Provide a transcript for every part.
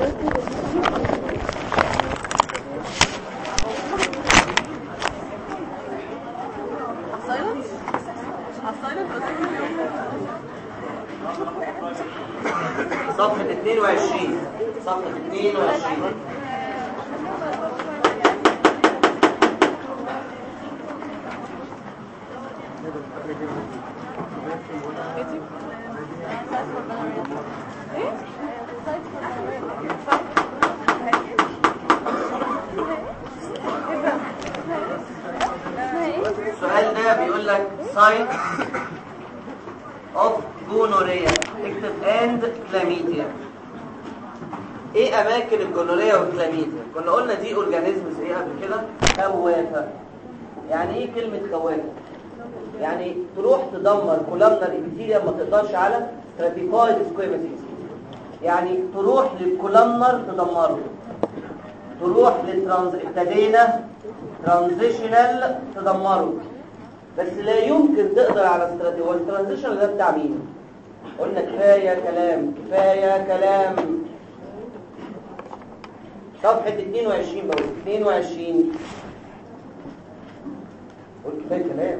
السايلنس السايلنس صفحة 22 صفحة 22 السؤال ده بيقول لك سايت اوف جونوريا اكتب اند كلاميديا ايه اماكن الجونوريا والكلاميديا كنا قلنا دي اورجانيزمز ايه قبل كده خوافه يعني ايه كلمه خوافه يعني تروح تدمر كولامنر ابيثيليا ما تقدرش على ستراتيفايد سكويماتيز يعني تروح للكولامنر تدمره تروح للترانز ابتدينا ترانزيشنال تدمره بس لا يمكن تقدر على استراتيجي والترانزيشنال ده بتاع مين قلنا كفايه كلام كفايه كلام صفحه 22 بقول 22 قول كفايه كلام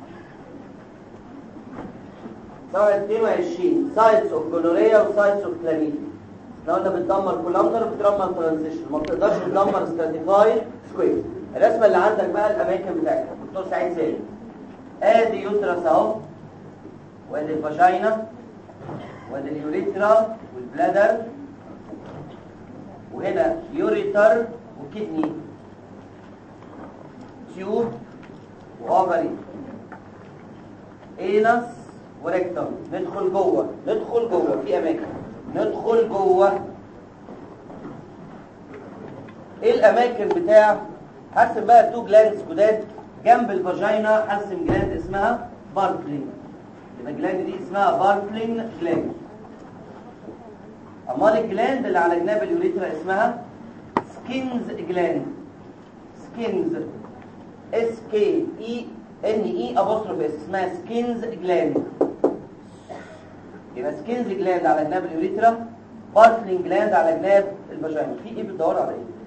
صفحه 22 سايتس اوف جونوريا وسايتس اوف كلاميديا احنا قلنا بتدمر كولامنر بتدمر ترانزيشن ما بتقدرش تدمر ستراتيفايد سكوير الرسمه اللي عندك بقى الاماكن بتاعتها دكتور سعيد سالم ادي يوترس اهو وادي الفاجينا وادي اليوريترا والبلادر وهنا يوريتر وكدني تيوب واوفري اينس وريكتم ندخل جوه ندخل جوه في اماكن ندخل جوه ايه الاماكن بتاع هرسم بقى تو جلاندز جداد جنب الفاجينا هرسم جلاند اسمها بارتلين يبقى الجلاند دي اسمها بارتلين جلاند امال الجلاند اللي على جناب اليوريثرا اسمها سكينز جلاند سكينز اس كي اي ان اي ابوستروف اس اسمها سكينز جلاند يبقى سكينز جلاند على جناب اليوريثرا بارتلين جلاند على جناب الفاجينا في ايه بتدور على ايه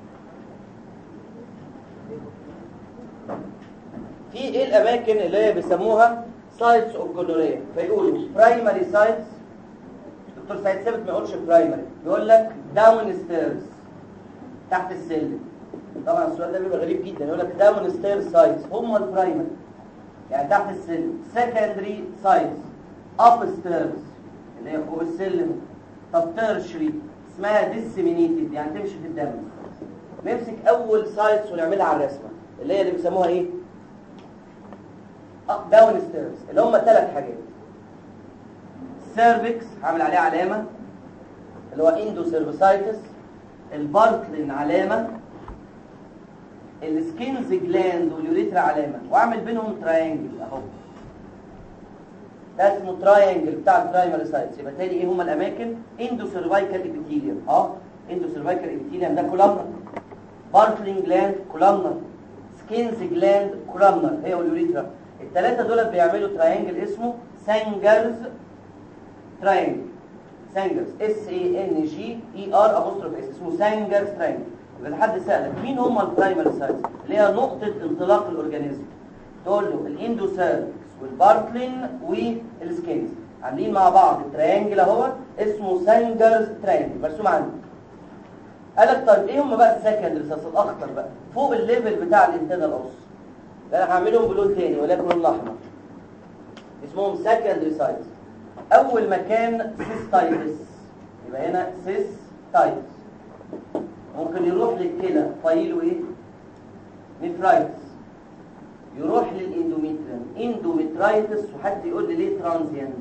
في ايه الاماكن اللي هي بيسموها سايتس اوف جونوريا فيقولوا برايمري سايتس دكتور سعيد ثابت ما يقولش برايمري يقول لك داون ستيرز تحت السلم طبعا السؤال ده بيبقى غريب جدا يقول لك داون ستيرز سايتس هم البرايمري يعني تحت السلم سكندري سايتس اب ستيرز اللي هي فوق السلم طب تيرشري اسمها ديسيمينيتد يعني تمشي في الدم نمسك اول سايتس ونعملها على الرسمه اللي هي اللي بيسموها ايه داون ستيرز اللي هم ثلاث حاجات سيرفكس هعمل عليه علامه اللي هو اندو سيرفيسايتس البارتلين علامه السكينز جلاند واليوريثرا علامه واعمل بينهم تراينجل اهو ده اسمه تراينجل بتاع البرايمري سايتس يبقى تاني ايه هم الاماكن اندو سيرفايكال ابيثيليوم اه اندو سيرفايكال ابيثيليوم ده كولامنر بارتلين جلاند كولامنر سكينز جلاند كولامنر هي واليوريثرا الثلاثه دول بيعملوا تراينجل اسمه سانجرز تراينجل سانجرز اس اي ان جي اي ار ابوستروف اس اسمه سانجرز تراينجل يبقى حد سالك مين هم البرايمري سايتس اللي هي نقطه انطلاق الاورجانيزم تقول له الاندوسيرفكس والبارتلين والسكينز عاملين مع بعض التراينجل اهو اسمه سانجرز تراينجل مرسوم عندي قال لك طيب ايه هم بقى السكندري سايتس الاخطر بقى فوق الليفل بتاع الانترنال اوس ده انا هعملهم بلون تاني ولكن لون احمر اسمهم سكندري سايتس اول مكان سيستايتس يبقى هنا سيستايتس ممكن يروح للكلى فايله ايه نفرايتس يروح للاندوميتريم اندوميترايتس وحد يقول لي ليه ترانزيانت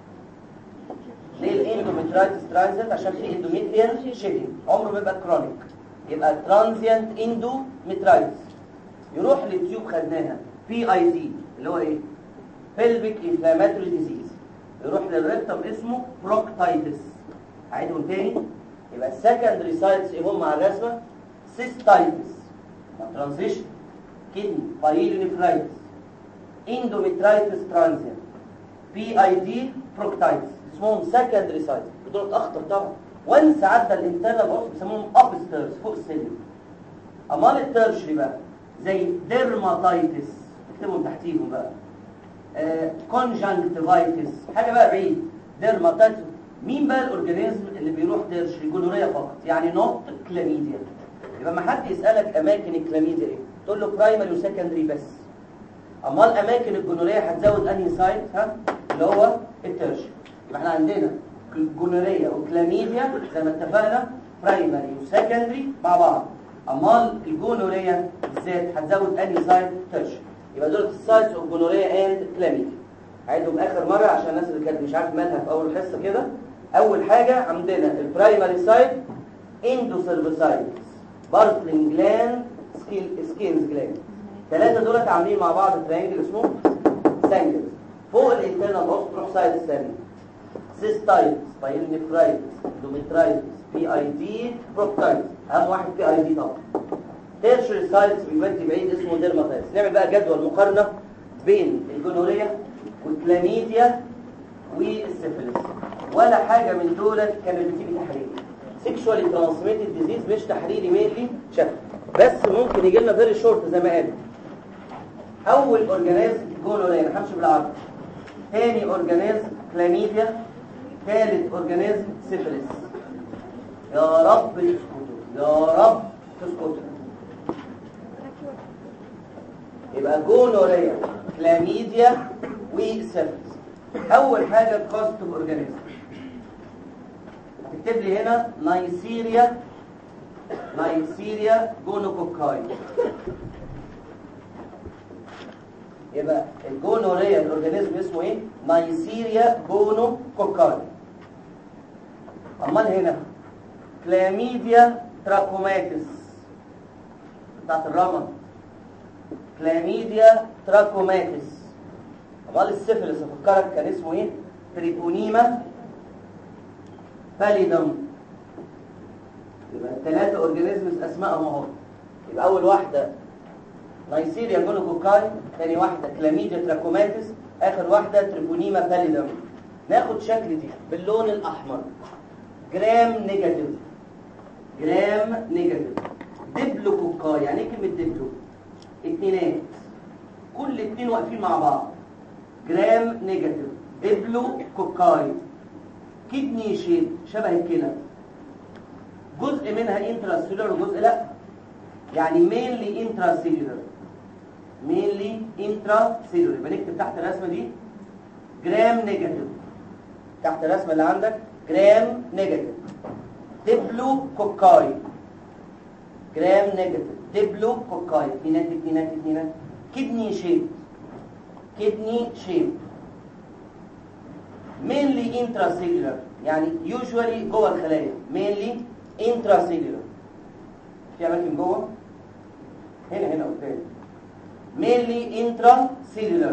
ليه الاندوميترايتس ترانزيانت عشان في اندوميتريال شيدنج عمره ما يبقى كرونيك يبقى ترانزيانت اندوميترايتس يروح للتيوب خدناها بي اي دي اللي هو ايه بيلفيك انفلاماتوري ديزيز يروح للريكتم اسمه بروكتايتس هعيدهم تاني يبقى السكندري سايتس ايه هم على الرسمه سيستايتس ترانزيشن كدني بايلونيفرايتس اندوميترايتس ترانزيانت بي اي دي بروكتايتس اسمهم سكندري سايتس دول اخطر طبعا وانس عدى الانترنال اوس بيسموهم اب ستيرز فوق السلم امال الترشري بقى زي ديرماتايتس اكتبهم تحتيهم بقى كونجنكتيفايتس حاجه بقى بعيد ديرماتايتس مين بقى الاورجانيزم اللي بيروح ترشري جونوريا فقط يعني نوت كلاميديا يبقى ما حد يسالك اماكن الكلاميديا ايه تقول له برايمري وسكندري بس امال اماكن الجونوريا هتزود انهي سايت ها اللي هو الترشري يبقى احنا عندنا جونوريا وكلاميديا زي ما اتفقنا برايمري وسكندري مع بعض امال الجونوريا بالذات هتزود انهي سايت ترشري يبقى دول السايتس اوف جونوريا اند كلاميديا هعيدهم اخر مره عشان الناس اللي كانت مش عارف مالها في اول حصه كده اول حاجه عندنا البرايمري سايت اندوسيرفيسايتس بارتلين جلاند سكينز جلاند ثلاثه دولت عاملين مع بعض ترينجل اسمه سانجل فوق الانترنال اوس تروح سايد الثاني سيستايتس بايلنفرايتس دوميترايتس بي اي دي بروكتايتس اهم واحد بي اي دي طبعا تيرشري سايتس بيودي بعيد اسمه ديرماتايتس نعمل بقى جدول مقارنه بين الجونوريا والكلاميديا والسيفلس ولا حاجه من دولت كانت بتيجي تحريري سيكشوالي ترانسميتد ديزيز مش تحريري مينلي شكل بس ممكن يجي لنا فيري شورت زي ما قال اول اورجانيزم جونوريا انا همشي بالعربي ثاني اورجانيزم كلاميديا ثالث اورجانيزم سيفلس يا رب تسكتوا يا رب تسكتوا يبقى جونوريا كلاميديا وسيفلس اول حاجه كوست اوف اورجانيزم هتكتب لي هنا نايسيريا نايسيريا جونوكوكاي يبقى الجونوريا الاورجانيزم اسمه ايه نايسيريا جونوكوكاي امال هنا كلاميديا تراكوماتيس بتاعت الرمد كلاميديا تراكوماتيس امال السيفلس افكرك كان اسمه ايه تريبونيما باليدم يبقى الثلاثه اورجانيزمز اسمائهم اهو يبقى اول واحده نايسيريا جونوكوكاي ثاني واحده كلاميديا تراكوماتيس اخر واحده تريبونيما باليدم ناخد شكل دي باللون الاحمر جرام نيجاتيف جرام نيجاتيف دبلوكوكاي يعني ايه كلمه دبلو اتنينات كل اتنين واقفين مع بعض جرام نيجاتيف دبلو كوكاي كدني شيب شبه الكلى جزء منها انترا سيلولر وجزء لا يعني مينلي انترا سيلولر مينلي انترا سيلولر يبقى نكتب تحت الرسمه دي جرام نيجاتيف تحت الرسمه اللي عندك جرام نيجاتيف دبلو كوكاي جرام نيجاتيف دبلو كوكاي اتنينات اتنينات اتنينات كدني شيب كدني شيب mainly intracellular يعني usually جوه الخلايا mainly intracellular في اماكن جوه هنا هنا قدام mainly intracellular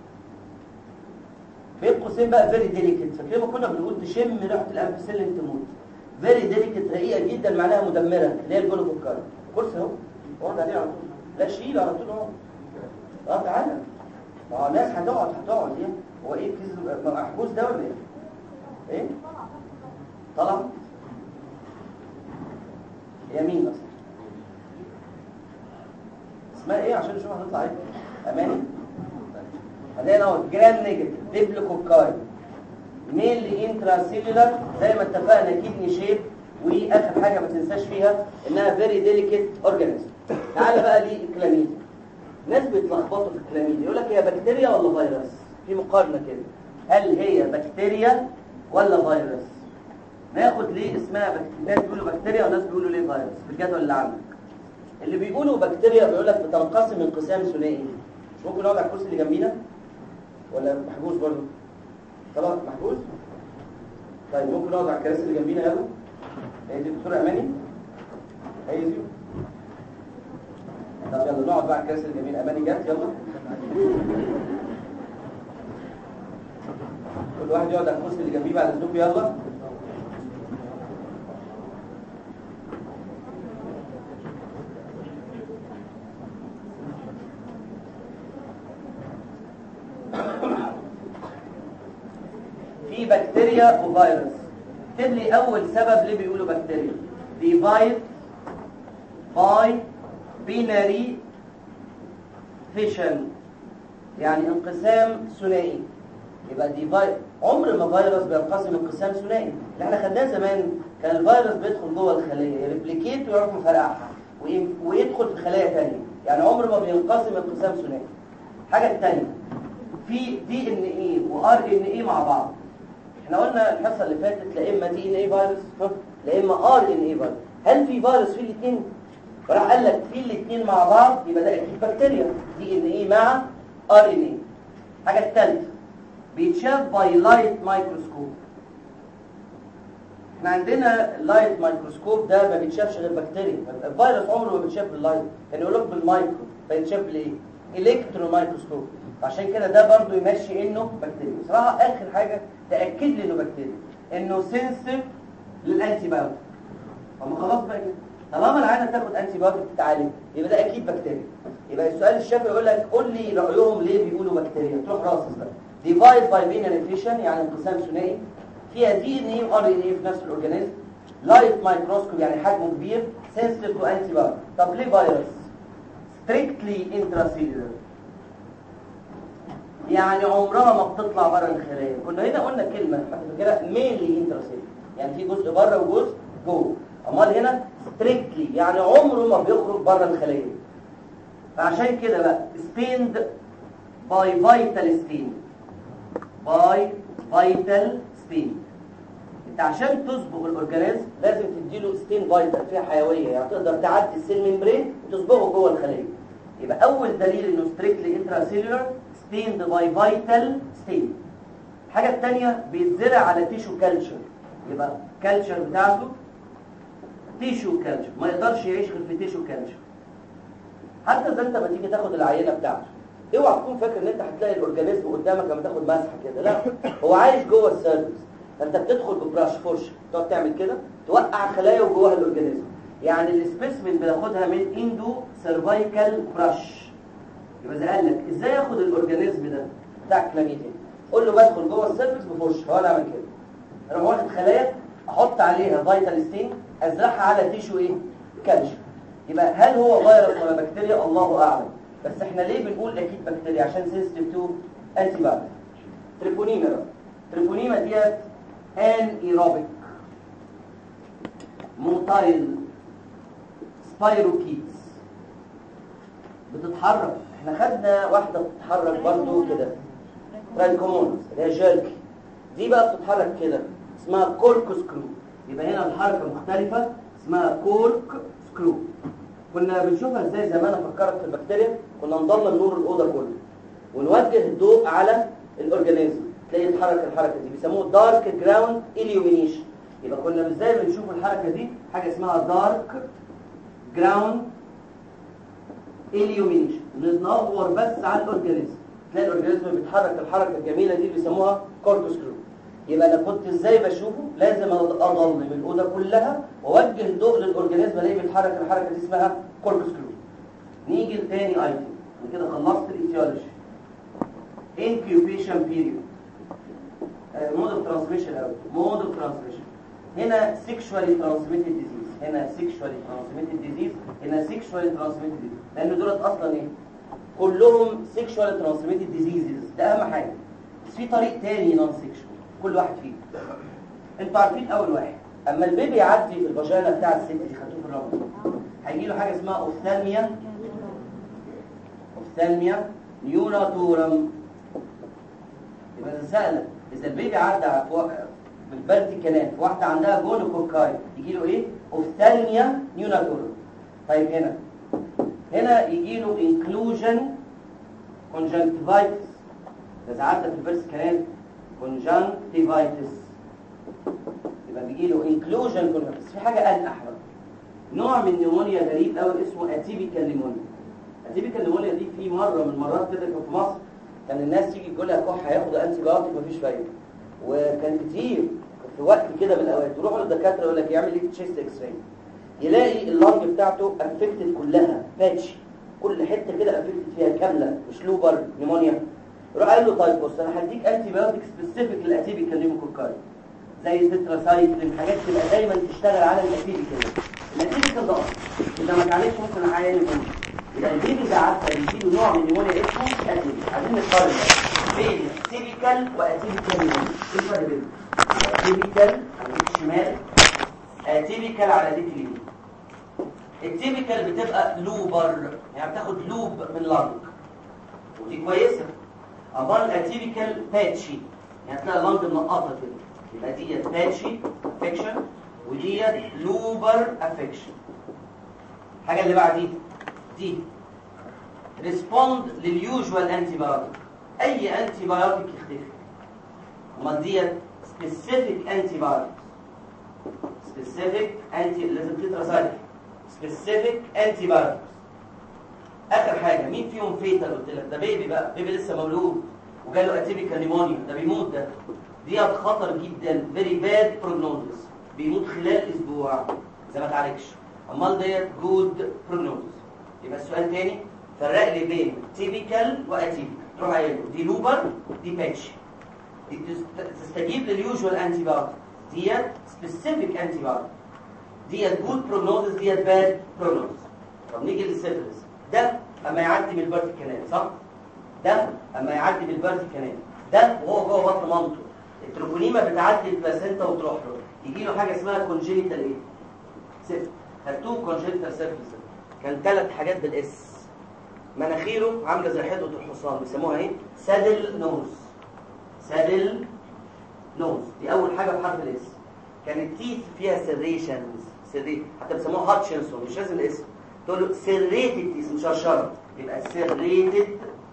بين قوسين بقى very delicate فاكرين ما كنا بنقول تشم ريحه الامبسلين تموت very delicate رقيقه جدا معناها مدمره اللي هي الجلوكوكار كرسي اهو اقعد عليه على طول لا شيل على طول اهو اه تعالى ما هو ناس هتقعد هتقعد ايه هو ايه كيس محبوس ده ولا ايه ايه طلع يمين بس اسمها ايه عشان نشوف هتطلع ايه اماني بعدين اهو جرام نيجاتيف ديبلوكوكاي ميل انترا سيلولار زي ما اتفقنا كدني شيب واخر حاجه ما تنساش فيها انها فيري ديليكيت اورجانيزم تعال بقى للكلاميديا ناس بيتلخبطوا في الكلاميديا يقول لك هي بكتيريا ولا فيروس في مقارنه كده هل هي بكتيريا ولا فيروس ناخد ليه اسمها بكتيريا ناس بيقولوا بكتيريا وناس بيقولوا ليه فيروس في الجدول اللي عندك اللي بيقولوا بكتيريا بيقول لك بتنقسم انقسام ثنائي مش ممكن نقعد على الكرسي اللي جنبينا ولا محجوز برضه طبعا محجوز طيب ممكن نقعد على الكراسي اللي جنبينا يلا هي دي الدكتوره اماني هي دي طب يلا نقعد بقى على الكراسي اللي جنبينا اماني جت يلا كل واحد يقعد على الكرسي اللي جنبيه بعد اذنكم يلا في بكتيريا وفيروس اكتب لي اول سبب ليه بيقولوا بكتيريا divide by binary fission يعني انقسام ثنائي يبقى ديفايد عمر ما فيروس بينقسم انقسام ثنائي اللي احنا خدناه زمان كان الفيروس بيدخل جوه الخليه يريبليكيت ويعرف يفرقعها ويدخل في خلايا ثانيه يعني عمر ما بينقسم انقسام ثنائي الحاجه الثانيه في دي ان اي وار ان اي مع بعض احنا قلنا الحصه اللي فاتت لا اما دي ان اي فيروس لا اما ار ان اي فيروس هل في فيروس في الاثنين راح قال لك في الاثنين مع بعض يبقى ده اكيد بكتيريا دي ان اي مع ار ان اي الحاجه الثالثه بيتشاف باي لايت مايكروسكوب احنا عندنا اللايت مايكروسكوب ده ما بيتشافش غير بكتيريا الفيروس عمره ما بيتشاف باللايت كان يقول لك بالمايكرو فيتشاف بالايه الكترون مايكروسكوب عشان كده ده برضو يمشي انه بكتيريا بصراحه اخر حاجه تاكد لي انه بكتيريا انه سنسيف للانتي بايوتيك اما خلاص بقى كده طالما العينه تاخد انتي بايوتيك تتعالج يبقى ده اكيد بكتيريا يبقى السؤال الشافعي يقول لك قول لي رايهم ليه بيقولوا بكتيريا تروح راسس بقى ديفايد باي بينال فيشن يعني انقسام ثنائي فيها دي ان اي وار ان اي في نفس الاورجانيزم لايت مايكروسكوب يعني حجمه كبير سنسيتيف تو انتي بايوتيك طب ليه فيروس ستريكتلي انتراسيلولر يعني عمرها ما بتطلع بره الخلايا كنا هنا قلنا كلمه فاكرها مينلي انتراسيلولر يعني في جزء بره وجزء جوه امال هنا ستريكتلي يعني عمره ما بيخرج بره الخليه فعشان كده بقى ستيند باي فايتال ستين باي فايتال ستين انت عشان تصبغ الاورجانيزم لازم تديله ستين فايتال فيها حيويه يعني تقدر تعدي السيل ممبرين وتصبغه جوه الخليه يبقى اول دليل انه ستريكتلي انتراسيلولر ستيند باي فايتال ستين الحاجه الثانيه بيتزرع على تيشو كالتشر يبقى كالتشر بتاعته تيشو كالتشر ما يقدرش يعيش غير في تيشو كالتشر حتى اذا انت ما تيجي تاخد العينه بتاعته اوعى تكون فاكر ان انت هتلاقي الاورجانيزم قدامك لما تاخد مسحه كده لا هو عايش جوه السيرفكس فانت بتدخل ببراش فرشه تقعد تعمل كده توقع خلايا وجواها الاورجانيزم يعني السبيسمن بناخدها من اندو سيرفايكال براش يبقى زي قال لك ازاي ياخد الاورجانيزم ده بتاع كلاميديا قول له بدخل جوه السيرفكس بفرشه هو انا اعمل كده اروح واخد خلايا احط عليها فيتال ستين ازرعها على تيشو ايه كالشيوم يبقى هل هو فيروس ولا بكتيريا الله اعلم بس احنا ليه بنقول اكيد بكتيريا عشان سنسيتيف تو انتي بايوتيك تريبونيما بقى تريبونيما ديت ان ايروبيك موتايل سبايروكيتس بتتحرك احنا خدنا واحده بتتحرك برضو كده ترايكومونس اللي هي جيركي دي بقى بتتحرك كده اسمها كورك سكرو يبقى هنا الحركه مختلفه اسمها كورك سكرو كنا بنشوفها ازاي زمان افكرك في البكتيريا كنا نضلم نور الاوضه كله ونوجه الضوء على الاورجانيزم تلاقي يتحرك الحركه دي بيسموه دارك جراوند اليومينيشن يبقى كنا ازاي بنشوف الحركه دي حاجه اسمها دارك جراوند اليومينيشن بندور بس على الاورجانيزم تلاقي الاورجانيزم بيتحرك الحركه الجميله دي بيسموها كوركوسكرو يبقى انا كنت ازاي بشوفه لازم اضلم الاوضه كلها واوجه الضوء للاورجانيزم الاقيه بيتحرك الحركه دي اسمها كوركوسكرو نيجي لتاني ايتم انا كده خلصت الايتيولوجي incubation period مود اوف ترانسميشن الاول مود اوف ترانسميشن هنا sexually transmitted disease هنا sexually transmitted disease هنا sexually transmitted disease لان دولت اصلا ايه كلهم sexually transmitted diseases ده اهم حاجه بس في طريق تاني نون sexual كل واحد فيه انتوا عارفين اول واحد اما البيبي يعدي في الفاجينا بتاع الست دي خدوه في الرمل هيجي له حاجه اسمها اوفثالميا اوفثالميا نيوناتورم يبقى اذا سالك اذا البيبي عدى على بالفيرتيكالات واحده عندها جونوكوكاي يجي له ايه اوفثالميا نيوناتورم طيب هنا هنا يجي له انكلوجن كونجنكتيفايتس اذا عدى في الفيرتيكالات كونجنكتيفايتس يبقى بيجي له انكلوجن بس في حاجه انقح بقى نوع من النيمونيا غريب قوي اسمه اتيبيكال نيمونيا اتيبيكال نيمونيا دي في مره من المرات كده كان في مصر كان الناس تيجي تقول لها كح هياخد انتي بايوتيك مفيش فايده وكان كتير في وقت كده من الاوقات يروحوا للدكاتره يقول لك يعمل ايه تشيست اكس راي يلاقي اللنج بتاعته افكتد كلها باتش كل حته كده افكتد فيها كامله مش لوبر نيمونيا يروح قال له طيب بص انا هديك انتي بايوتيك سبيسيفيك للاتيبيكال نيموكوكاي زي التتراسايكلين حاجات تبقى دايما تشتغل على الاتيبيكال الاتيبيكال ده اذا ما اتعالجش ممكن العيان يموت يبقى البيبي ده عارفه يجيله نوع من النمونيا اسمه اتيبيكال عايزين نقارن بقى بين تيبيكال واتيبيكال نمونيا ايه الفرق بينهم اتيبيكال على ايد الشمال اتيبيكال على ايد اليمين التيبيكال بتبقى لوبر يعني بتاخد لوب من لانج ودي كويسه امال الاتيبيكال باتشي يعني تلاقي اللانج منقطه كده يبقى ديت باتشي افكشن وديت لوبر افكشن الحاجه اللي بعديها دي ريسبوند لليوجوال انتي بايوتيك اي انتي بايوتيك يختفي امال ديت سبيسيفيك انتي بايوتيك سبيسيفيك انتي لازم تتراسايكل سبيسيفيك انتي بايوتيك اخر حاجه مين فيهم فيتال قلت لك ده بيبي بقى بيبي لسه مولود وجاله اتيبيكال نيمونيا ده بيموت ده ديت خطر جدا فيري باد بروجنوزس بيموت خلال اسبوع اذا ما اتعالجش امال ديت جود بروجنوزس يبقى السؤال تاني فرق لي بين تيبيكال واتيبيكال تروح قايل دي لوبر دي باتش دي تستجيب لليوجوال انتي بايوتيك ديت سبيسيفيك انتي بايوتيك ديت جود بروجنوزس ديت باد بروجنوزس طب نيجي للسيفلس ده اما يعدي من البارتي كانال صح ده اما يعدي من البارتي كانال ده وهو جوه بطن مامته التروبونيما بتعدي البلاسينتا وتروح له يجي له حاجه اسمها كونجينيتال ايه سيفل خدتوه كونجينيتال سيفلس كان ثلاث حاجات بالاس مناخيره عامله زي حدقه الحصان بيسموها ايه سادل نوز سادل نوز دي اول حاجه بحرف الاس كان التيث فيها سيريشنز سيري حتى بيسموها هاتشنسون مش لازم الاسم تقول له سيريتد تيث مش هشرب يبقى سيريتد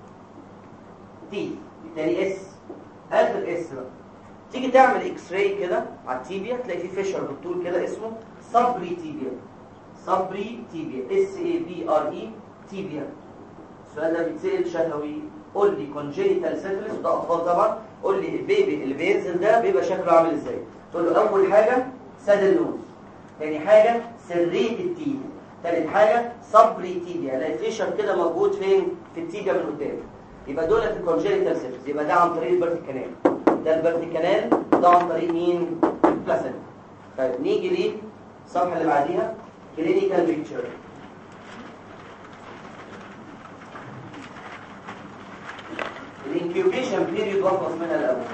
تيث تاني اس اخر اس بقى تيجي تعمل اكس راي كده على التيبيا تلاقي في فيشر بالطول كده اسمه صبري تيبيا صبري تيبيا اس اي بي ار اي تيبيا السؤال ده بيتسال شفوي قول لي كونجينيتال سيفلس وده اطفال طبعا قول لي البيبي اللي بينزل ده بيبقى شكله عامل ازاي تقول له اول حاجه ساد النوز تاني حاجه سريه التيبيا تالت حاجه صبري تيبيا الاقي فيشر كده موجود فين في التيبيا من قدام يبقى دول في الكونجينيتال سيفلس يبقى ده عن طريق البرتي كانال ده البرتي كانال ده عن طريق مين البلاسنتا طيب نيجي ليه الصفحه اللي بعديها كلينيكال بيكتشر الانكيوبيشن بيريود واخلص منها الاول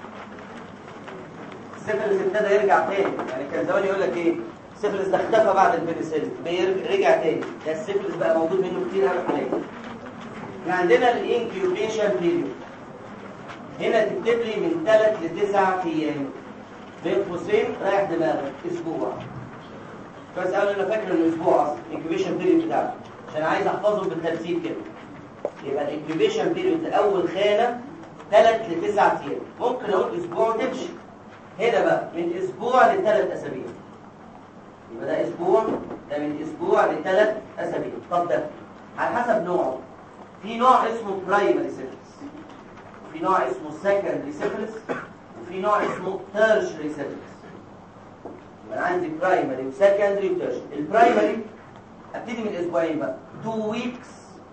السيفلس ابتدى يرجع تاني يعني كان زمان يقول لك ايه السيفلس ده اختفى بعد البنسلين رجع تاني ده السيفلس بقى موجود منه كتير قوي حاليا احنا عندنا الانكيوبيشن بيريود هنا تكتب لي من 3 ل 9 ايام بين قوسين رايح دماغك اسبوع بس انا انا فاكر انه اسبوع اصلا الانكيوبيشن بيريود بتاعك عشان عايز احفظهم بالترتيب كده يبقى الانكيوبيشن بيريود اول خانه 3 ل 9 ايام ممكن اقول اسبوع وتمشي هنا بقى من اسبوع لثلاث اسابيع يبقى ده اسبوع ده من اسبوع لثلاث اسابيع طب ده على حسب نوعه في نوع اسمه برايمري سيفلس وفي نوع اسمه سكندري سيفلس وفي نوع اسمه تيرشري سيفلس يبقى انا عندي برايمري وسكندري وتيرشري البرايمري ابتدي من اسبوعين بقى 2 ويكس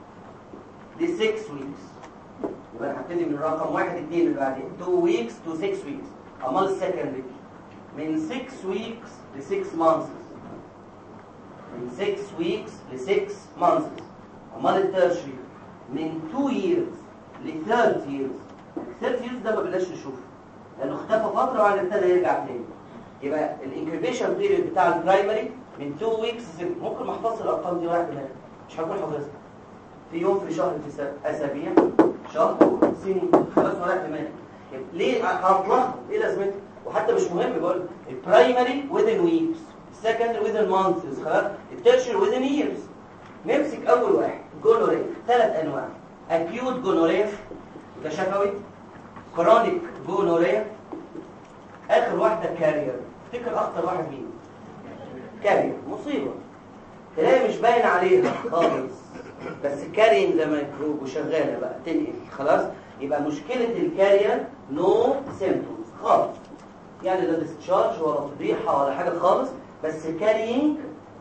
ل 6 ويكس يبقى انا هبتدي من رقم 1 2 اللي بعدين 2 ويكس تو 6 ويكس امال السكندري من 6 ويكس ل 6 مانثس من 6 ويكس ل 6 مانثس امال التيرشري من 2 years ل 3 years 3 years ده ما بلاش نشوفه لانه اختفى فتره وبعد ابتدى يرجع تاني يبقى الانكيوبيشن بيريود بتاع البرايمري من 2 ويكس ممكن ما احفظش الارقام دي واحد منها مش هكون حافظها في يوم في شهر في اسابيع شهر سنين خلاص ولا احتمال ليه هتلخبط ايه لازمتها وحتى مش مهم بقول البرايمري within weeks السكندري within months خلاص التيرشري within years نمسك اول واحد جونوريا ثلاث انواع اكيوت جونوريا ده شفوي كرونيك جونوريا اخر واحده كارير افتكر اخطر واحد مين كارير مصيبه تلاقي مش باين عليها خالص بس كارين ده ميكروب وشغاله بقى تنقل خلاص يبقى مشكله الكارير نو سيمبتومز خالص يعني لا ديسشارج ولا فضيحه ولا حاجه خالص بس كارينج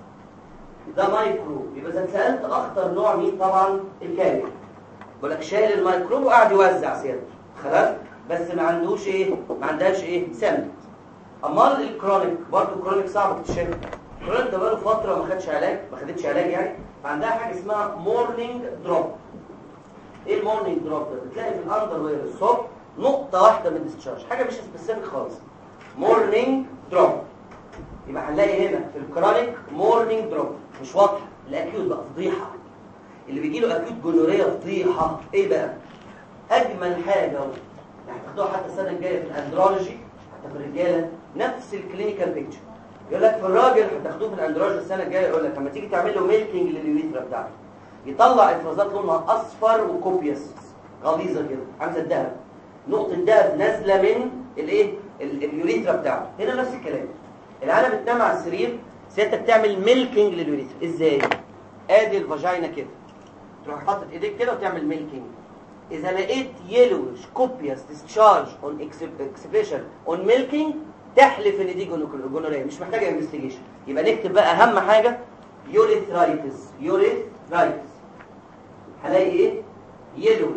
ده مايكروب يبقى اذا سالت اخطر نوع مين طبعا الكارير بقول لك شايل الميكروب وقاعد يوزع سيادته خلاص بس ما عندوش ايه ما عندهاش ايه سمت امال الكرونيك برضه الكرونيك صعب اكتشافه الكرونيك ده بقاله فتره ما خدش علاج ما خدتش علاج يعني فعندها حاجه اسمها مورنينج دروب ايه المورنينج دروب ده بتلاقي في الاندر وير الصبح نقطه واحده من الديسشارج حاجه مش سبيسيفيك خالص مورنينج دروب يبقى هنلاقي هنا في الكرونيك مورنينج دروب مش واضحه الاكيوت بقى فضيحه اللي بيجي له اكيوت جونوريا فضيحه ايه بقى اجمل حاجه يعني هتاخدوها حتى السنه الجايه في الاندرولوجي حتى في الرجاله نفس الكلينيكال بيكتشر يقول لك في الراجل هتاخدوه في الاندرولوجي السنه الجايه يقول لك لما تيجي تعمل له ميلكينج لليوريثرا بتاعته يطلع افرازات لونها اصفر وكوبيوس غليظه كده عامله الذهب نقطه ذهب نازله من الايه ال- اليوريثرا بتاعته هنا نفس الكلام العيله بتنام على السرير سيادتك تعمل ميلكينج لليوريثرا ازاي ادي الفاجينا كده تروح حاطط ايديك كده وتعمل ميلكينج اذا لقيت يلوش كوبيوس ديسشارج اون اكسبريشن اون ميلكينج تحلف ان دي جونو- جونوريا مش محتاجه انفستيجيشن يبقى نكتب بقى اهم حاجه يوريثرايتس يوريثرايتس هلاقي ايه يلوش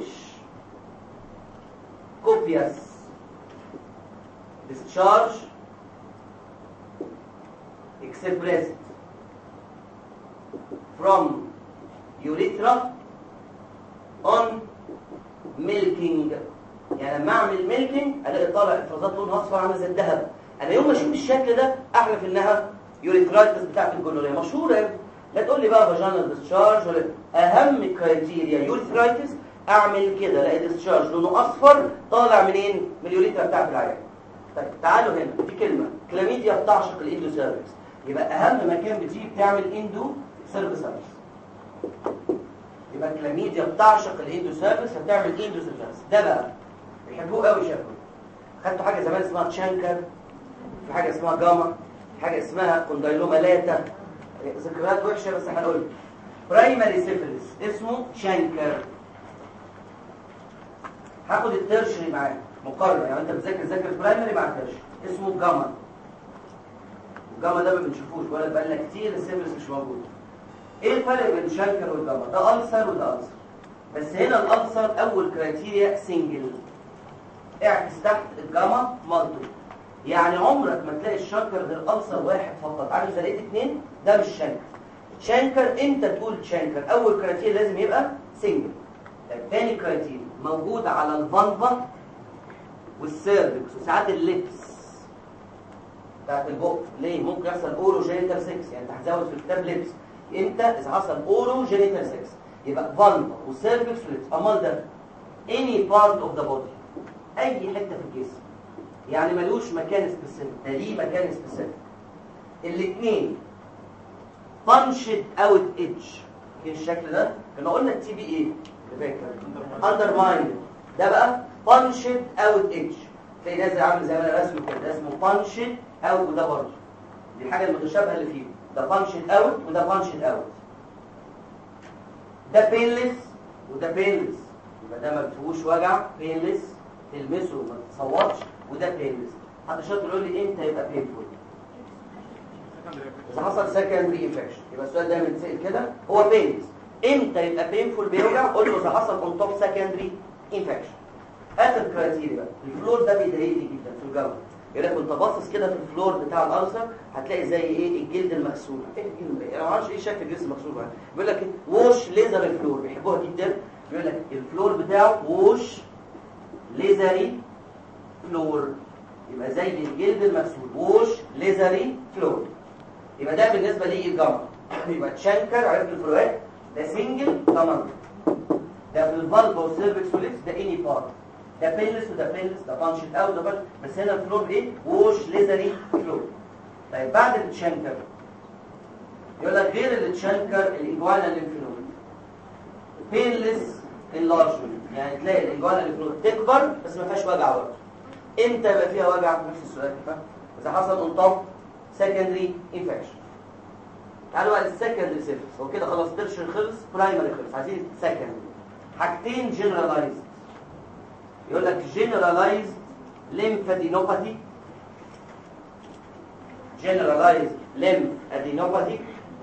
كوبيوس discharge expressed from urethra on milking يعني لما اعمل ميلكينج الاقي طالع افرازات لونها اصفر عامله زي الذهب انا يوم ما اشوف الشكل ده احلف انها يوريثرايتس بتاعت الجونوريا مشهوره يا ابني. لا تقول لي بقى فاجينال ديسشارج ولا اهم كرايتيريا يوريثرايتس اعمل كده الاقي ديسشارج لونه اصفر طالع منين من اليوريثرا بتاعت العيان طيب تعالوا هنا دي كلمه كلاميديا بتعشق الاندو سيرفكس يبقى اهم مكان بتيجي بتعمل اندو سيرفكس يبقى كلاميديا بتعشق الاندو سيرفكس فبتعمل اندو سيرفكس ده بقى بيحبوه قوي شافوا خدتوا حاجه زمان اسمها تشانكر في حاجه اسمها جاما حاجه اسمها كوندايلوما لاتا ذكريات وحشه بس هنقول برايمري سيفلس اسمه شانكر هاخد الترشري معاه مقارنه يعني انت بتذاكر ذاكر برايمري مع الترشري اسمه جاما الجاما ده ما بنشوفوش ولا بقالنا كتير السيفلس مش موجود ايه الفرق بين شانكر والجاما ده ألسر وده ألسر بس هنا الألسر اول كرايتيريا سنجل اعكس تحت الجاما مالتو يعني عمرك ما تلاقي الشنكر غير ألسر واحد فقط عارف اذا لقيت اثنين ده مش شنكر شنكر انت تقول شنكر اول كرايتيريا لازم يبقى سنجل طيب تاني كرايتيريا موجود على الفالفا والسيرفكس وساعات اللبس بتاعت البق ليه ممكن يحصل اورو جينيتال 6 يعني انت هتزود في الكتاب لبس امتى اذا حصل اورو جينيتال 6 يبقى فالفا والسيرفكس ولبس امال ده any part of the body اي حته في الجسم يعني ملوش مكان سبيسيفيك ده ليه مكان سبيسيفيك الاثنين بانشد اوت ايدج في الشكل ده كنا قلنا التي بي ايه اللي فاكر اندر مايند ده بقى بانشد اوت ايدج تلاقي نازل عامل زي ما انا رسمه كده ده اسمه بانشد اوت وده برضه دي الحاجه المتشابهه اللي فيه ده بانشد اوت وده بانشد اوت ده بينلس وده بينلس يبقى ده ما فيهوش وجع بينلس تلمسه ما تصوتش وده بينلس حد شاطر يقول لي امتى يبقى بينفول اذا حصل سكندري انفكشن يبقى السؤال دايما يتسال كده هو بينلس امتى يبقى بينفول بيوجع قول له اذا حصل اون توب سكندري انفكشن اخر كرايتيريا بقى الفلور ده بيضايقني جدا في الجو يقول لك وانت باصص كده في الفلور بتاع الالسر هتلاقي زي ايه الجلد المغسول ايه الجلد انا ما اعرفش ايه شكل الجلد المغسول بقى بيقول لك ووش ليزر الفلور بيحبوها جدا بيقول لك الفلور بتاعه ووش ليزري فلور يبقى زي الجلد المغسول ووش ليزري فلور يبقى ده بالنسبه لي الجمر يبقى تشانكر عرفت الفروقات ده سنجل ده مالتي ده في الفالفا والسيرفكس والليبس ده اني بارت ده بيلس وده بيلس ده بانشت اوت ده بانش بس هنا الفلور ايه ووش ليزري فلور طيب بعد التشانكر يقول لك غير التشانكر الاجوانا للفلور بيلس انلارجمنت يعني تلاقي الاجوانا للفلور تكبر بس ما فيهاش وجع برضه امتى يبقى فيها وجع نفس السؤال فاهم اذا حصل اون توب سكندري انفكشن تعالوا بقى للسكندري سيفلس هو كده خلاص ترشر خلص برايمري خلص عايزين سكندري حاجتين جنرالايزد يقول لك جنرالايزد lymphadenopathy generalized lymphadenopathy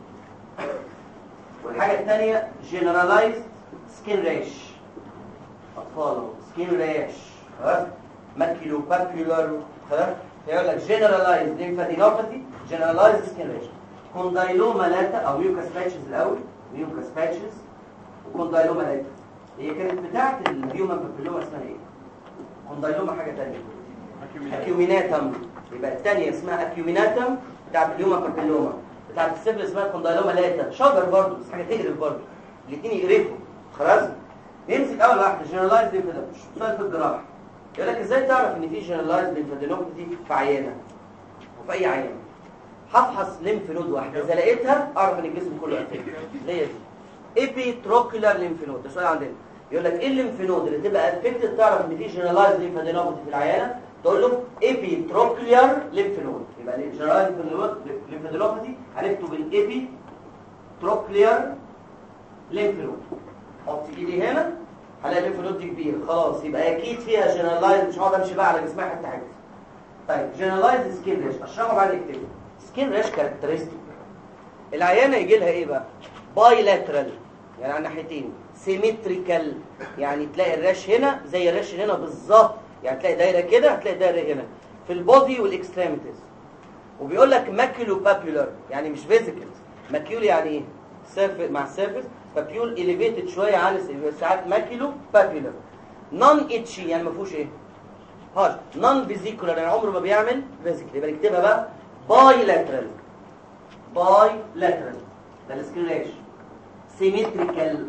والحاجة الثانية generalized skin rash أطفال سكين راش خلاص ماكيلو بابيولار خلاص فيقول لك generalized lymphadenopathy generalized skin rash كوندايلوما لاتا او ميوكاس باتشز الاول ميوكاس باتشز وكوندايلوما لاتا هي كانت بتاعه الهيومن بابيلوما اسمها ايه كوندايلوما حاجه ثانيه اكيوميناتم يبقى الثانيه اسمها اكيوميناتم بتاعه الهيومن بابيلوما بتاعه السفل اسمها كوندايلوما لاتا شجر برضه بس حاجه تقرف برضه الاثنين يقرفوا خلاص نمسك اول واحده جنرالايز ليمفادينوباثي سؤال في الجراحه يقول لك ازاي تعرف ان في جنرالايز ليمفادينوباثي في عيانه وفي اي عيان هفحص ليمف نود واحده اذا لقيتها اعرف ان الجسم كله قفل اللي هي دي ايبي تروكولار ليمف نود ده سؤال عندنا يقول لك ايه الليمف نود اللي تبقى افكتد تعرف ان في جنرالايز ليمفادينوباثي في العيانه تقول له ايبي تروكولار ليمف نود يبقى الجنرالايز ليمفادينوباثي عرفته بالايبي تروكولار ليمف نود حط ايدي هنا هلاقي الليمف نود دي كبيره خلاص يبقى اكيد فيها جنرالايز مش هقعد امشي بقى على جسمها حته حته طيب جنرالايز سكين ريش اشرحه بعد كده سكين ريش كاركترستيك العيانه يجي لها ايه بقى بايلاترال يعني على ناحيتين سيمتريكال يعني تلاقي الرش هنا زي الرش هنا بالظبط يعني تلاقي دايره كده هتلاقي دايره هنا في البودي والاكستريميتيز وبيقول لك ماكيولو بابيولار يعني مش فيزيكال ماكيول يعني ايه سيرف مع السيرفيس بابيول اليفيتد شويه عن الس- ساعات ماكيولو بابيولار نون اتشي يعني ما فيهوش ايه هاش نون فيزيكولار يعني عمره ما بيعمل فيزيكال يبقى نكتبها بقى باي لاترال باي لاترال ده السكرين ريش سيمتريكال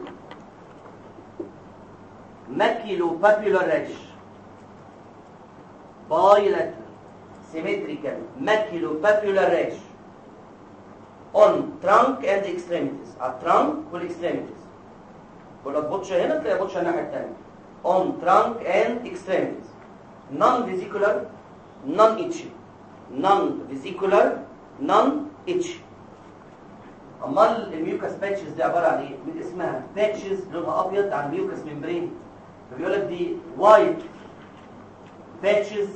ماكيلو بابيولار ريش باي لاترال سيمتريكال ماكيلو بابيولار ريش on trunk and extremities على الترانك والاكستريميتيز بقول لك بطشه هنا تلاقي بطشه الناحيه الثانيه on trunk and extremities non vesicular non itchy non vesicular non itchy امال الميوكاس باتشز دي عباره عن ايه من اسمها باتشز لونها ابيض عن ميوكاس ممبرين فبيقول لك دي وايت باتشز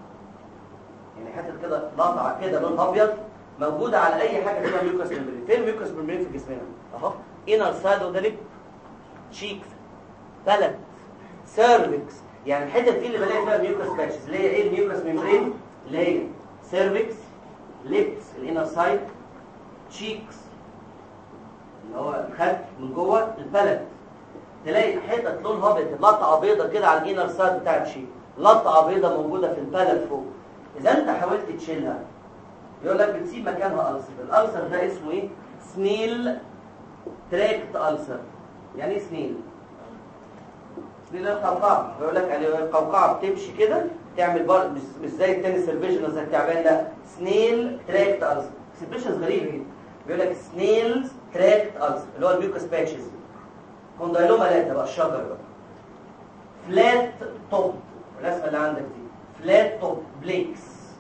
يعني حته كده لقطه كده لونها ابيض موجوده على اي حاجه فيها ميوكاس ممبرين فين الميوكاس ممبرين في جسمنا اهو انر سايد اوف ذا ليب تشيكس بلد سيرفكس يعني الحتت دي اللي بلاقي فيها ميوكاس باتشز اللي هي ايه الميوكاس ممبرين اللي هي سيرفكس ليبس الانر سايد تشيكس اللي هو الخد من جوه البلد تلاقي حتت لونها ابيض لقطه بيضه كده على الانر سايد بتاع الشيك لقطه بيضه موجوده في البلد فوق اذا انت حاولت تشيلها يقول لك بتسيب مكانها ألسر الألسر ده اسمه ايه سنيل تراكت ألسر يعني ايه سنيل سنيل القوقعة بيقول لك يعني القوقعة بتمشي كده تعمل بار مش, مش زي التنس الفيجن زي التعبان لا سنيل تراكت ألسر اكسبريشنز غريبة جدا بيقول لك سنيلز تراكت ألسر اللي هو الميوكس باتشز كوندايلوما لاتا بقى الشجر بقى فلات توب الرسمة اللي عندك دي فلات توب بليكس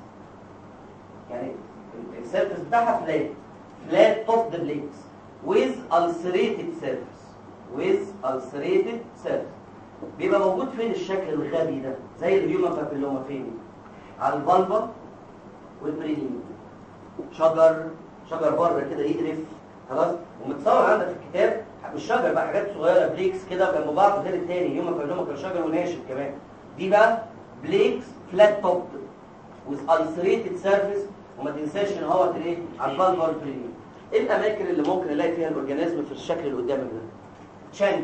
يعني السيرفس بتاعها فلات فلات توب ذا بليكس with ulcerated surface with ulcerated surface بيبقى موجود فين الشكل الغبي ده زي الهيومن بابيلوما فين على الفالفا والبرينيوم شجر شجر بره كده يقرف خلاص ومتصور عندك في الكتاب مش شجر بقى حاجات صغيره بليكس كده جنب بعض غير التاني هيومن بابيلوما كان شجر وناشف كمان دي بقى بليكس فلات توب with ulcerated surface وما تنساش ان هو الايه على الفالفر برينيوم ايه الاماكن اللي ممكن الاقي فيها الاورجانيزم في الشكل اللي قدامك ده شانك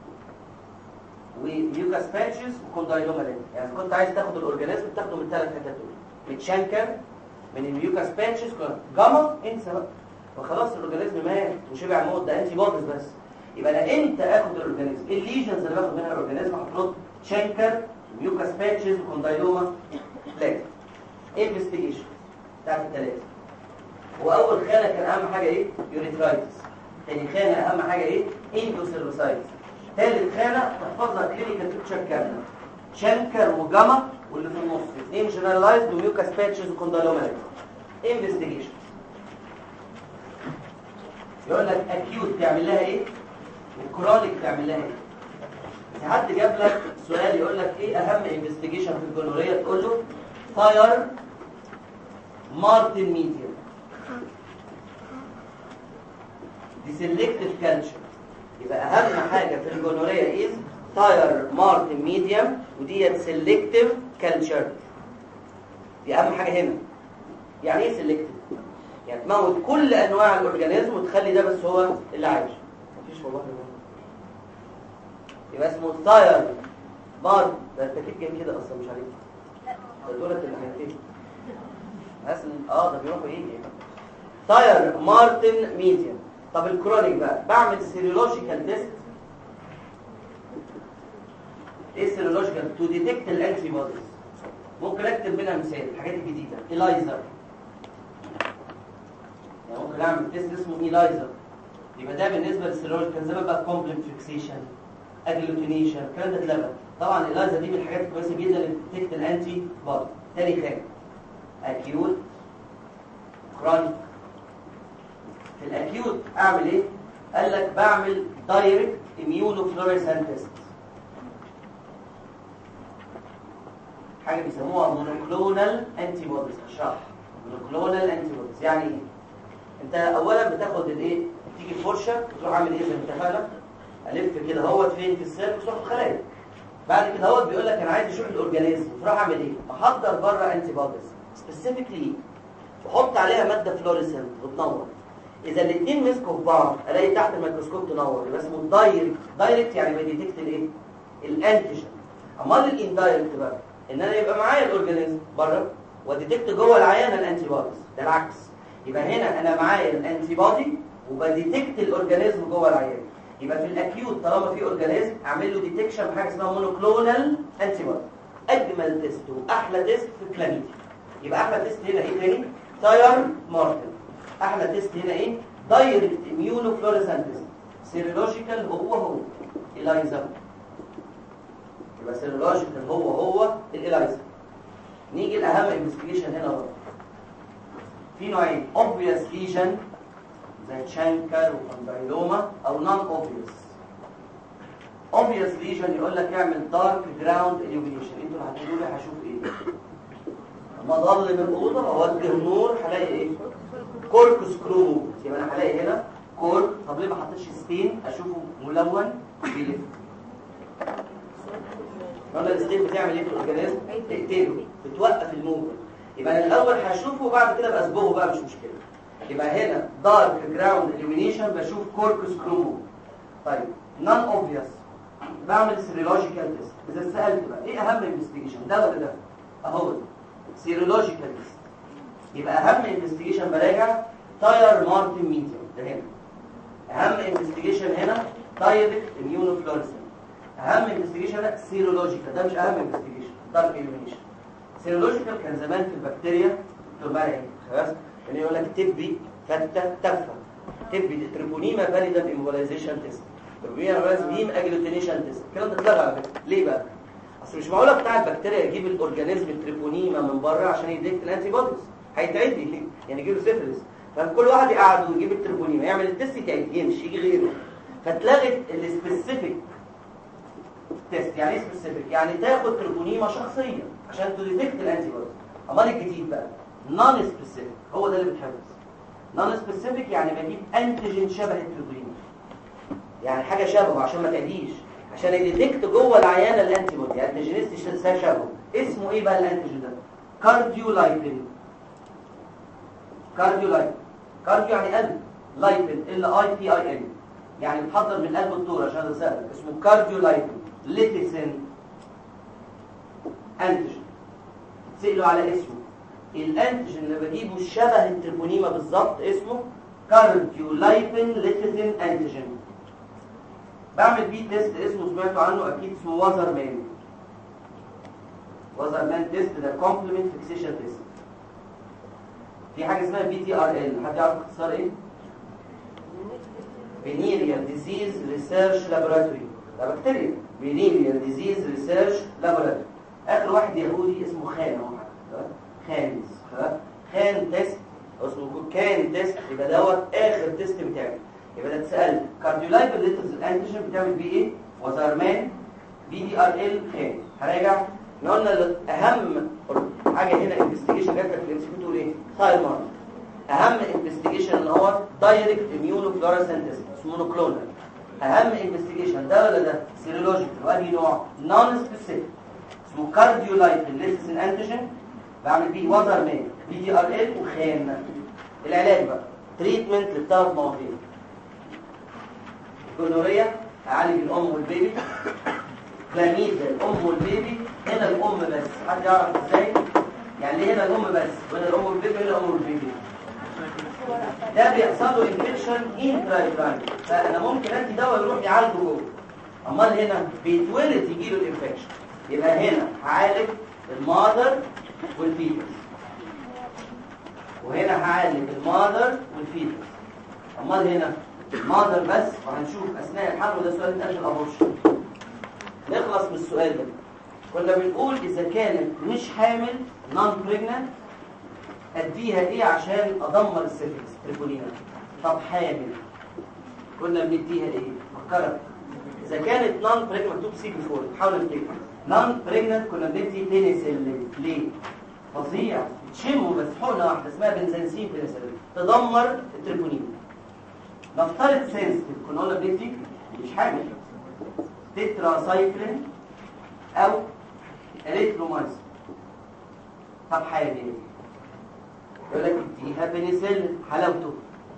وميوكاس باتشز وكوندايلوما لين يعني كنت عايز تاخد الاورجانيزم تاخده من الثلاث حتت دول من شانكر من الميوكاس باتشز جاما انسى بقى فخلاص الاورجانيزم مات وشبع موت ده انتي بوديز بس يبقى انا امتى اخد الاورجانيزم ايه الليجنز اللي باخد منها الاورجانيزم هترد شانكر ميوكاس باتشز وكوندايلوما لين انفستيجيشن بتاعت الثلاثه واول خانه كان اهم حاجه ايه يوريترايتس تاني خانه اهم حاجه ايه اندوسيروسايتس ثالث خانه تحفظها كلينيكال بيكتشر كامله شانكر وجاما واللي في النص اثنين جنرالايزد وميوكاس باتشز وكوندالوما انفستيجيشن يقول لك اكيوت تعمل لها ايه وكرونيك تعمل لها ايه في حد جاب لك سؤال يقول لك ايه اهم انفستيجيشن في الجونوريه تقول له فاير مارتن ميديوم دي سيلكتيف كالتشر يبقى اهم حاجه في الجونوريا از تاير مارتن ميديوم وديت سيلكتيف كالتشر دي اهم حاجه هنا يعني ايه سيلكتيف يعني تموت كل انواع الاورجانيزم وتخلي ده بس هو اللي عايش مفيش والله يبقى اسمه ثاير بار ده انت كده جاي كده اصلا مش عليك ده دولت اللي هينتهي حاسس ان اه ده بيروحوا ايه ثاير مارتن ميديان طب الكرونيك بقى بعمل سيرولوجيكال تيست ايه سيرولوجيكال تو ديتكت الانتي بوديز ممكن اكتب منها مثال الحاجات الجديده الايزر يعني ممكن اعمل تيست اسمه ايلايزر يبقى ده بالنسبه للسيرولوجيكال زي ما بقى كومبلمنت فيكسيشن اجلوتينيشن الكلام ده اتلغى طبعا الايلايزر دي من الحاجات الكويسه جدا اللي بتديتكت الانتي بودي تاني حاجه اكيوت كرونيك في الاكيوت اعمل ايه قال لك بعمل دايركت اميونو فلوريسنت تيست حاجه بيسموها مونوكلونال انتي بوديز اشرح مونوكلونال انتي بوديز يعني ايه انت اولا بتاخد الايه تيجي الفرشه تروح عامل ايه زي ما اتفقنا الف كده اهوت فين في السيرفس تروح الخلايا بعد كده اهوت بيقول لك انا عايز اشوف الاورجانيزم تروح اعمل ايه احضر بره انتي بوديز سبيسيفيكلي واحط عليها ماده فلوريسنت وتنور اذا الاثنين مسكوا في بعض الاقي تحت الميكروسكوب تنور يبقى اسمه دايركت دايركت يعني بيديتكت الايه الانتيجين امال الاندايركت بقى ان انا يبقى معايا الاورجانيزم بره وديتكت جوه العيان الانتي بوديز ده العكس يبقى هنا انا معايا الانتي بودي وبديتكت الاورجانيزم جوه العيان يبقى في الاكيوت طالما في اورجانيزم اعمل له ديتكشن بحاجه اسمها مونوكلونال انتي بودي اجمل تيست واحلى تيست في الكلاميديا يبقى احلى تيست هنا ايه تاني تاير مارتن احلى تيست هنا ايه دايركت اميونو فلوريسنت تيست سيرولوجيكال هو هو الايزا يبقى سيرولوجيكال هو هو الالايزا نيجي الاهم انفستيجيشن هنا بقى في نوعين obvious lesion زي تشانكر وكوندايلوما او non obvious obvious lesion يقول لك اعمل dark ground illumination انتوا اللي هتقولوا لي هشوف ايه لما ضل من الاوضه اوجه النور هلاقي ايه كورك سكرو يبقى انا هلاقي هنا كورك طب ليه ما حطيتش ستين اشوفه ملون بيلف قلنا الستين بتعمل ايه في الاورجانيزم تقتله بتوقف الموجه يبقى انا الاول هشوفه وبعد كده بصبغه بقى مش مشكله يبقى هنا دارك جراوند اليمينيشن بشوف كوركس كرومو طيب نون اوبفيوس بعمل سيرولوجيكال تيست اذا سالت بقى ايه اهم انفستيجيشن ده ولا ده اهو سيرولوجيكال تيست يبقى اهم انفستيجيشن براجع تاير مارتن ميديوم ده هنا اهم انفستيجيشن هنا دايركت اميونو فلوريسنت اهم انفستيجيشن هنا سيرولوجيكال ده مش اهم انفستيجيشن دارك اليمينيشن سيرولوجيكال كان زمان في البكتيريا دكتور مرعي خلاص اللي يقول لك تبي فتة تفة تبي تريبونيما فاليدا امبولايزيشن تيست تريبونيما فاليدا اجلوتينيشن تيست الكلام ده اتلغى على فكره ليه بقى اصل مش معقوله بتاع البكتيريا يجيب الاورجانيزم التريبونيما من بره عشان يديكت الانتي بوديز هيتعدي يعني يجيب له سيفلس فكل واحد يقعد ويجيب التريبونيما يعمل التيست يتعد يمشي يجي غيره فاتلغت السبيسيفيك تيست يعني ايه سبيسيفيك يعني تاخد تريبونيما شخصيه عشان تديتكت الانتي بوديز امال الجديد بقى نون سبيسيفيك هو ده اللي بتحفظ نون سبيسيفيك يعني بجيب انتيجين شبه التريبونيما يعني حاجه شبهه عشان ما تعديش عشان يديتكت جوه العيانه الانتي بودي انتيجينست شبهه اسمه ايه بقى الانتيجين ده كارديولايتين كارديولايتين كارديو يعني قلب لايتين ال اي تي اي ان يعني بتحضر من قلب الطور عشان ده سهل اسمه كارديولايتين ليتيسين انتيجين سئلوا على اسمه الانتيجين اللي بجيبه شبه التريبونيما بالظبط اسمه كارديولايتين ليتيسين انتيجين بعمل بيه تيست اسمه سمعتوا عنه اكيد اسمه وازر مان وازر مان تيست ده كومبلمنت فيكسيشن تيست في حاجه اسمها بي تي ار ال حد يعرف اختصار ايه فينيريال ديزيز ريسيرش لابوراتوري ده بكتيريا فينيريال ديزيز ريسيرش لابوراتوري اخر واحد يهودي اسمه خان اهو خانز خان تيست اسمه كان تيست يبقى دوت اخر تيست بتاعي يبقى ده اتسالت كارديولايبل ليترز الانتيجين بتعمل بيه ايه وزرمان بي دي ار ال خان هراجع احنا قلنا اهم حاجه هنا انفستيجيشن جات لك في الام سي تقول ايه ثايمر اهم انفستيجيشن اللي هو دايركت اميونو فلوريسنت اسمه مونوكلونال اهم انفستيجيشن ده ولا ده سيرولوجيكال وادي نوع نون سبيسيفيك اسمه كارديولايبل ليترز الانتيجين بعمل بيه وزر مان بي دي ار ال وخان العلاج بقى تريتمنت للثلاث مواضيع جونوريا اعالج الام والبيبي كلاميديا الام والبيبي هنا الام بس حد يعرف ازاي يعني ليه هنا الام بس وهنا الام والبيبي هنا الام والبيبي ده بيحصل له انفكشن انترا فانا ممكن ادي دواء يروح يعالجه جوه امال هنا بيتولد يجي له الانفكشن يبقى هنا هعالج المادر والفيتس وهنا هعالج المادر والفيتس امال هنا المادر بس وهنشوف اثناء الحمل وده سؤال اتقال في الابورشن نخلص من السؤال ده كنا بنقول اذا كانت مش حامل نون بريجننت اديها ايه عشان ادمر السيفلس تريبولينا طب حامل كنا بنديها ايه فكرت اذا كانت نون بريجننت مكتوب سي بي 4 حاول افتكر نون بريجننت كنا بندي بينيسيلين ليه فظيع تشمه بس حقنه واحده اسمها بنزنسين بينيسيلين تدمر التريبولينا نفترض سنسيتيف كنا قلنا بندي مش حامل تتراسايكلين او اريثرومايسين طب حامل يقول لك اديها بنسلين حلاوته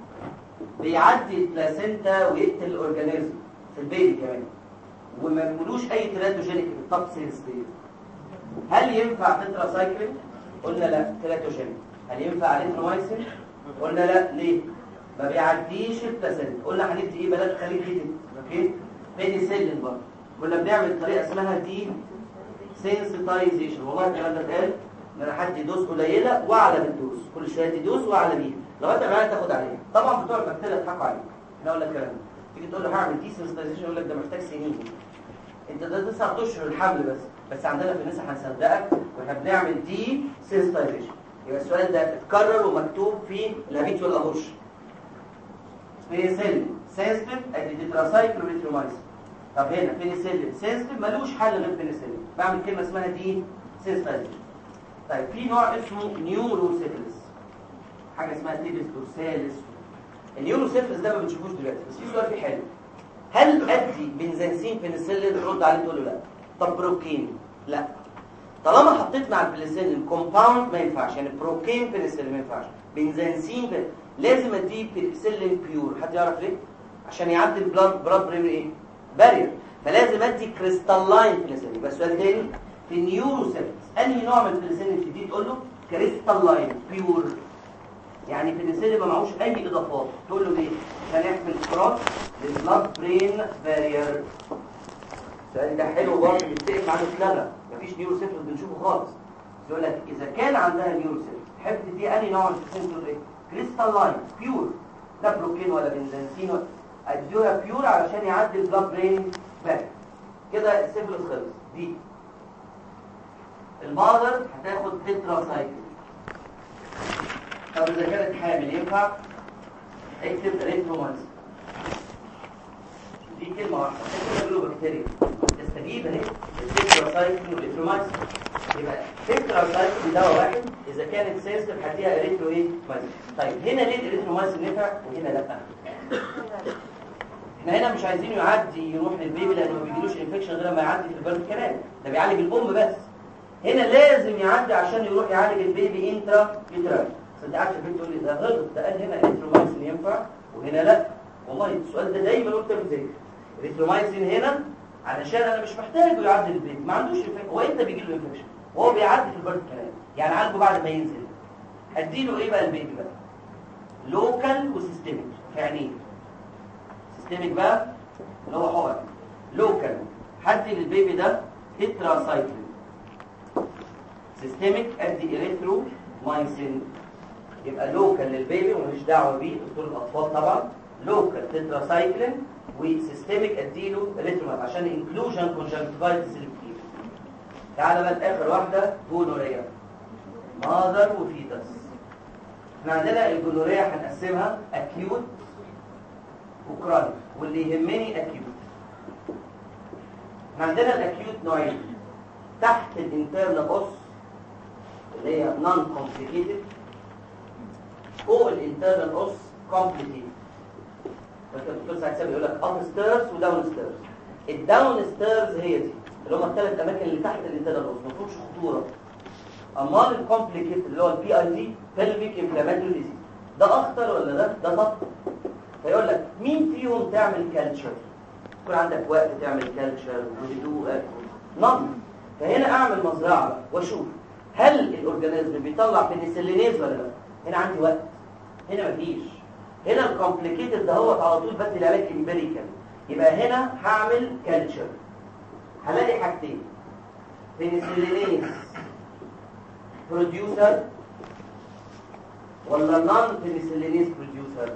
بيعدي البلاسينتا ويقتل الاورجانيزم في البيبي كمان وما يكونوش اي تراتوجينيك في الطب سيلز دي هل ينفع تتراسايكلين قلنا لا تراتوجينيك هل ينفع اريثرومايسين قلنا لا ليه ما بيعديش البلاسينتا قلنا هندي ايه بلد خليج جديد اوكي بنسلين برضه كنا بنعمل طريقه اسمها دي سينسيتايزيشن والله الكلام ده اتقال ان انا هدي دوز قليله واعلى بالدوز كل شويه تدي دوز واعلى بيها لغايه ما تاخد عليها طبعا بتوع البكتيريا يضحكوا عليك انا اقول لك الكلام ده تيجي تقول له هعمل دي سينسيتايزيشن يقول لك ده محتاج سنين انت ده تسع اشهر الحمل بس بس عندنا في النساء هنصدقك واحنا بنعمل دي سينسيتايزيشن يبقى السؤال ده اتكرر ومكتوب في الهابيتوال ابورشن بينسلين سينسيتيف ادي تتراسايكل وريترومايسين طب هنا بنسلين سينسيتيف ملوش حل غير بنسلين بعمل كلمه اسمها دي سينسيتايزيشن طيب في نوع اسمه نيوروسيفلس حاجه اسمها تيبس دورسالس النيوروسيفلس ده ما بنشوفوش دلوقتي بس في سؤال فيه حلو هل ادي بنزنسين بنسلين ترد عليه تقول له لا طب بروكين لا طالما حطيت مع البنسلين كومباوند ما ينفعش يعني بروكين بنسلين ما ينفعش بنزنسين بن... لازم اديه بنسلين بيور حد يعرف ليه عشان يعدي البلاد براد بريمير ايه بارير فلازم ادي كريستاللاين بنسلين يبقى السؤال تاني في النيوروسيفلس انهي نوع من البنسلين الجديد تقول له كريستاللاين بيور يعني بنسلين ما معهوش اي اضافات تقول له ليه عشان يحمل كروس للبلاد برين بارير السؤال ده حلو برضه بيتفق معاه اتلغى مفيش نيوروسيفلس بنشوفه خالص يقول لك اذا كان عندها نيوروسيفلس تحب تدي انهي نوع من البنسلين تقول ايه كريستاللاين بيور لا بروكين ولا بنزنسين ولا اديها بيور علشان يعدي البلاد برين بارير كده السيفلس خلص دي المادر هتاخد تترا سايكل طب اذا كانت حامل ينفع اكتب ريترومانس دي كلمه واحده كلمه بكتيريا تستجيب اهي التترا سايكل والريترومانس يبقى تترا سايكل دواء واحد اذا كانت سيستم هديها اريترو ايه مانس طيب هنا ليه الاريترومانس نفع وهنا لا احنا هنا مش عايزينه يعدي يروح للبيبي لانه ما بيجيلوش انفكشن غير لما يعدي في البلد كمان ده بيعالج الام بس هنا لازم يعدي عشان يروح يعالج البيبي انترا يوترال بس انت عارف البنت تقول لي ده غلط ده قال هنا الريترومايسين ينفع وهنا لا والله السؤال ده دايما قلت له الريترومايسين هنا علشان انا مش محتاجه يعدي البيبي ما عندوش انفكشن هو امتى بيجي له انفكشن وهو بيعدي في البلد كمان يعني عالجه بعد ما ينزل اديله ايه بقى البيبي بقى لوكال وسيستميك في عينيه سيستميك بقى اللي هو حقن لوكال هدي للبيبي ده تترا سايكلين سيستميك ادي اريثرو مايسين يبقى لوكال للبيبي ومش دعوه بيه دكتور الاطفال طبعا لوكال تترا سايكلين وسيستميك اديله اريثرو عشان انكلوجن كونجكتيفايتس اللي كتير تعالى بقى لاخر واحده جونوريا ماذر وفيتس احنا عندنا الجونوريا هنقسمها اكيوت وكرونيك واللي يهمني اكيوت احنا عندنا الاكيوت نوعين تحت الانترنال اوس اللي هي نون كومبليكيتد فوق الانترنال اوس كومبليكيتد الدكتور سعد سامي يقول لك اب ستيرز وداون ستيرز الداون ستيرز هي دي اللي هم الثلاث اماكن اللي تحت الانترنال اوس ما فيهمش خطوره امال الكومبليكيت اللي هو البي اي دي بلفيك انفلاماتوري ديزيز ده اخطر ولا ده ده خطر فيقول لك مين فيهم تعمل كالتشر يكون عندك وقت تعمل كالتشر وهدوء نظم فهنا اعمل مزرعه بقى واشوف هل الاورجانيزم بيطلع بنسلينيز ولا لا هنا عندي وقت هنا مفيش هنا الكومبليكيتد دهوت على طول بدي العلاج امبيريكال يبقى هنا هعمل كالتشر هلاقي حاجتين بنسلينيز بروديوسر ولا نون بنسلينيز بروديوسر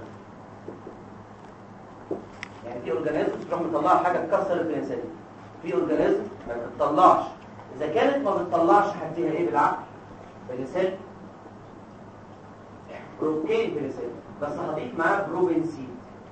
يعني في اورجانيزم تروح مطلعه حاجه تكسر البنسلين في اورجانيزم ما بتطلعش اذا كانت ما بتطلعش هديها ايه بالعقل بنسلين بروكين بنسلين بس هضيف معاه بروبنسيد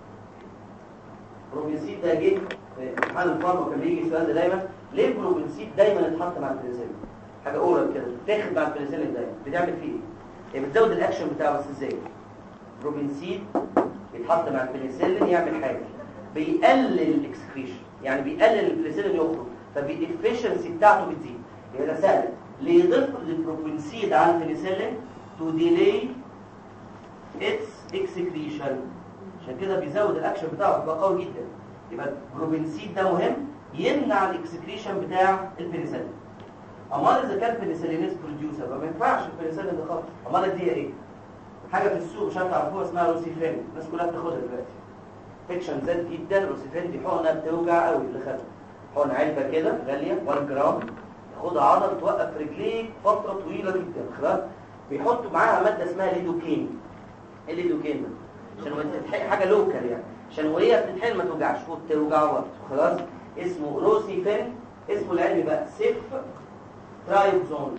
بروبنسيد ده جه في امتحان الفارما كان بيجي السؤال ده دايما ليه البروبنسيد دايما يتحط مع البنسلين حاجه اورال كده تاخد مع البنسلين دايما بتعمل فيه ايه هي بتزود الاكشن بتاعه بس ازاي بروبنسيد بيتحط مع البنسلين يعمل حاجه بيقلل الاكسكريشن يعني بيقلل البنسلين يخرج فالافشنسي بتاعته بتزيد يبقى ده سهل ليه يضيف البروبنسيد على البنسلين تو ديلي اتس اكسكريشن عشان كده بيزود الاكشن بتاعه بيبقى قوي جدا يبقى البروبنسيد ده مهم يمنع الاكسكريشن بتاع البنسلين امال اذا كان بنسلينيز بروديوسر ما ينفعش البنسلين ده خالص امال دي ايه حاجه في السوق مش هتعرفوها اسمها روسيفين الناس كلها بتاخدها دلوقتي فيكشن زاد جدا روسيفين دي حقنه بتوجع قوي اللي خدها حقنه علبه كده غاليه 1 جرام تاخدها عضل توقف رجليك فتره طويله جدا خلاص بيحطوا معاها ماده اسمها ليدوكين ايه الليدوكين ده عشان وانت تتحقق حاجه لوكال يعني عشان وهي بتتحقن ما توجعش وبتوجع وقت خلاص اسمه روسيفين اسمه العلمي بقى سيف ترايبزون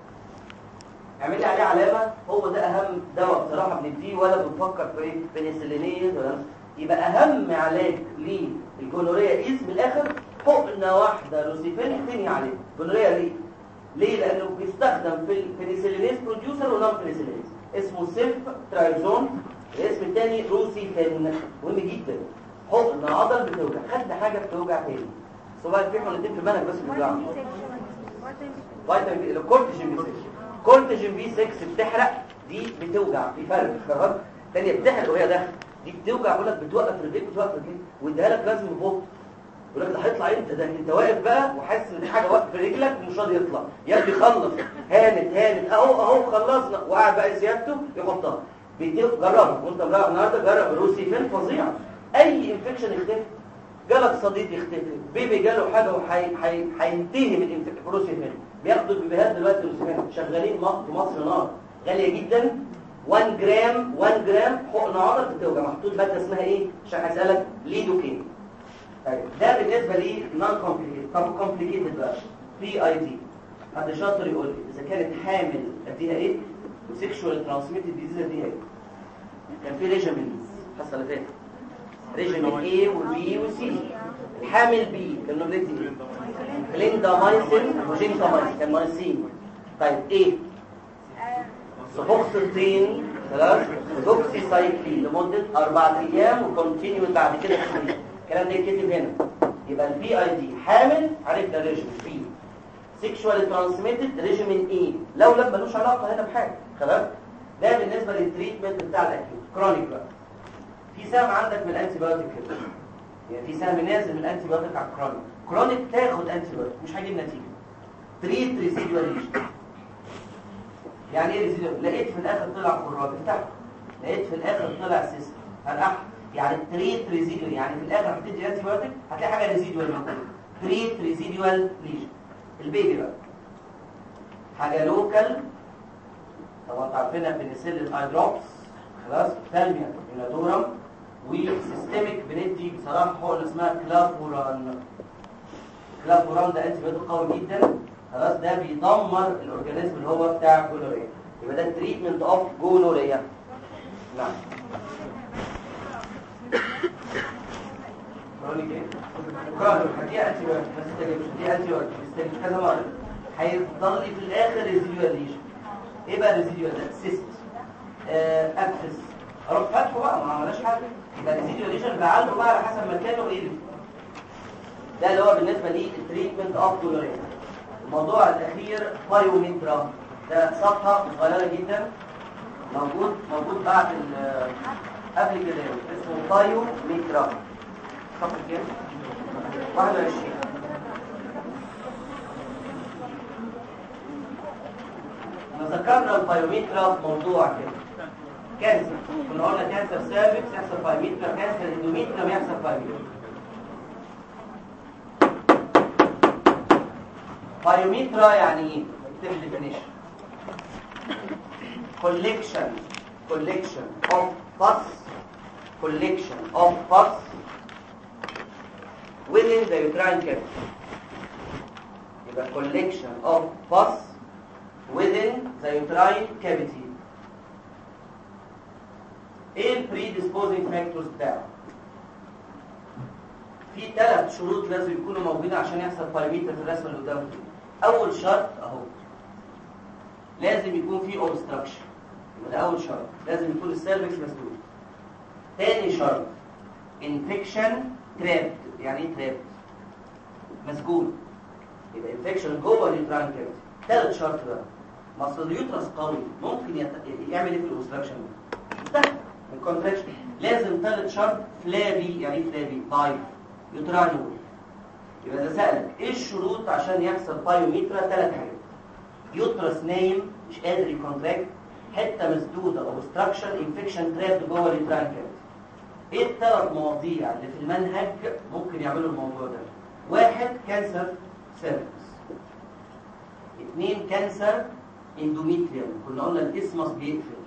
اعمل لي عليه علامه هو ده اهم دواء بصراحه بنديه ولا بنفكر في ايه بنسلينيز ولا يبقى اهم علاج للجونوريا ايز من الاخر حقنه واحده روسيفين تنهي عليه جونوريا ليه ليه لانه بيستخدم في البنسلينيز بروديوسر ونون بنسلينيز اسمه سيف ترايبزون الاسم الثاني روسيفين مهم جدا حقنه عضل بتوجع خدنا حاجه بتوجع تاني سواء في حقنتين في المنهج بس بتوجع فيتامين بي الكورتيجين بي 6 كورتيجين بي 6 بتحرق دي بتوجع في فرق خلاص ثانيه بتحرق وهي داخله دي بتوجع بيقول لك بتوقف رجليك بتوقف رجليك واديها لك لازم فوق يقول لك ده هيطلع امتى ده انت واقف بقى وحاسس ان في حاجه واقفه في رجلك ومش راضي يطلع يا ابني خلص هانت هانت اهو اهو خلصنا وقاعد بقى زيادته يحطها جربها وانت مروح النهارده جرب روسيفين فظيع اي انفكشن يختفي جالك صديق يختفي بيبي جاله حاجه وهينتهي من الانفكشن روسيفين بياخدوا البيبيهات دلوقتي روسيفين شغالين في مصر نار غاليه جدا 1 جرام 1 جرام حقن عضل بتوجع محطوط ماده اسمها ايه عشان هسالك ليدوكين طيب ده بالنسبه لي نون كومبليكيتد طب كومبليكيتد بقى بي اي دي حد شاطر يقول لي اذا كانت حامل اديها ايه وسيكشوال ترانسميتد ديزيز اديها ايه كان في ريجيمنز الحصه اللي فاتت ريجيمن A وبي وسي الحامل بي كان نوبلتي ايه كليندامايسين وجينتامايسين كان مايسين طيب ايه سبوكسيتين خلاص دوكسي سايكلين لمده اربع ايام وكونتينيو بعد كده شويه الكلام ده يتكتب هنا يبقى البي اي دي حامل عرفنا ريجيمن بي سيكشوال ترانسميتد ريجيمن اي لو لم ملوش علاقه هنا بحاجه خلاص ده بالنسبه للتريتمنت بتاع الاكيوت كرونيك بقى في سهم عندك من الانتي بايوتيك كده يعني في سهم نازل من الانتي بايوتيك على الكرونيك كرونيك تاخد انتي بايوتيك مش هيجيب نتيجه تريت ريزيدوال ليشن يعني ايه ريزيدوال لقيت في الاخر طلع خراج افتح لقيت في الاخر طلع سيستم هنقح يعني تريت ريزيدوال يعني في الاخر هتدي انتي بايوتيك هتلاقي حاجه ريزيدوال موجوده تريت ريزيدوال ليشن البيبي بقى حاجه لوكال طبعا انتوا عارفين بنسلين اي دروبس خلاص تالميا انادورم وسيستميك بندي بصراحه حقن اسمها كلافوران كلافوران ده انتي بيوتيك قوي جدا خلاص ده بيدمر الاورجانيزم اللي هو بتاع الجونوريا يبقى ده تريتمنت اوف جونوريا نعم كرونيك ايه؟ كرونيك هديها انتي بيوتيك بس تستجيبش دي انتي بيوتيك بس كذا مره هيفضل لي في الاخر ريزيديوال ليشن ايه بقى ريزيديوال ده؟ سيست اكسس اروح فاتحه بقى ما عملناش حاجه يبقى ريزيديوال ليشن بعالجه بقى على حسب مكانه ايه اللي ده اللي هو بالنسبه لي التريتمنت اوف جونوريا الموضوع الاخير بايوميترا ده صفحة صغيرة جدا موجود موجود بعد ال قبل كده اسمه بايو ميترا صفحة كام؟ 21 احنا ذكرنا البايوميترا في موضوع كده كانسر كنا قلنا كانسر سيرفكس يحصل بايوميترا كانسر اندوميترا يحصل بايوميترا بايوميترا يعني ايه؟ اكتب ديفينيشن collection collection of pus collection of pus within the uterine cavity يبقى collection of pus within the uterine cavity ايه ال predisposing factors بتاعه في ثلاث شروط لازم يكونوا موجودين عشان يحصل بايميتر في الرسمه اللي قدامك دي اول شرط اهو لازم يكون في obstruction يبقى ده اول شرط لازم يكون السيرفكس مسدود تاني شرط infection trapped يعني ايه trapped مسجون يبقى infection جوه اليوتراين كافيتي ثالث شرط بقى ما اصل اليوترس قوي ممكن يت... يعمل ايه في الاوبستراكشن ده الكونتراكشن لازم ثالث شرط فلابي يعني ايه فلابي ضعيف يوتراين يبقى ده سألك ايه الشروط عشان يحصل بايوميترا ثلاث حاجات يوترس نايم مش قادر يكونتراكت حته مسدوده اوبستراكشن انفكشن تراب جوه اليوتراين كافيتي ايه الثلاث مواضيع اللي في المنهج ممكن يعملوا الموضوع ده واحد كانسر سيرفكس اثنين كانسر اندوميتريوم كنا قلنا الاسمس بيقفل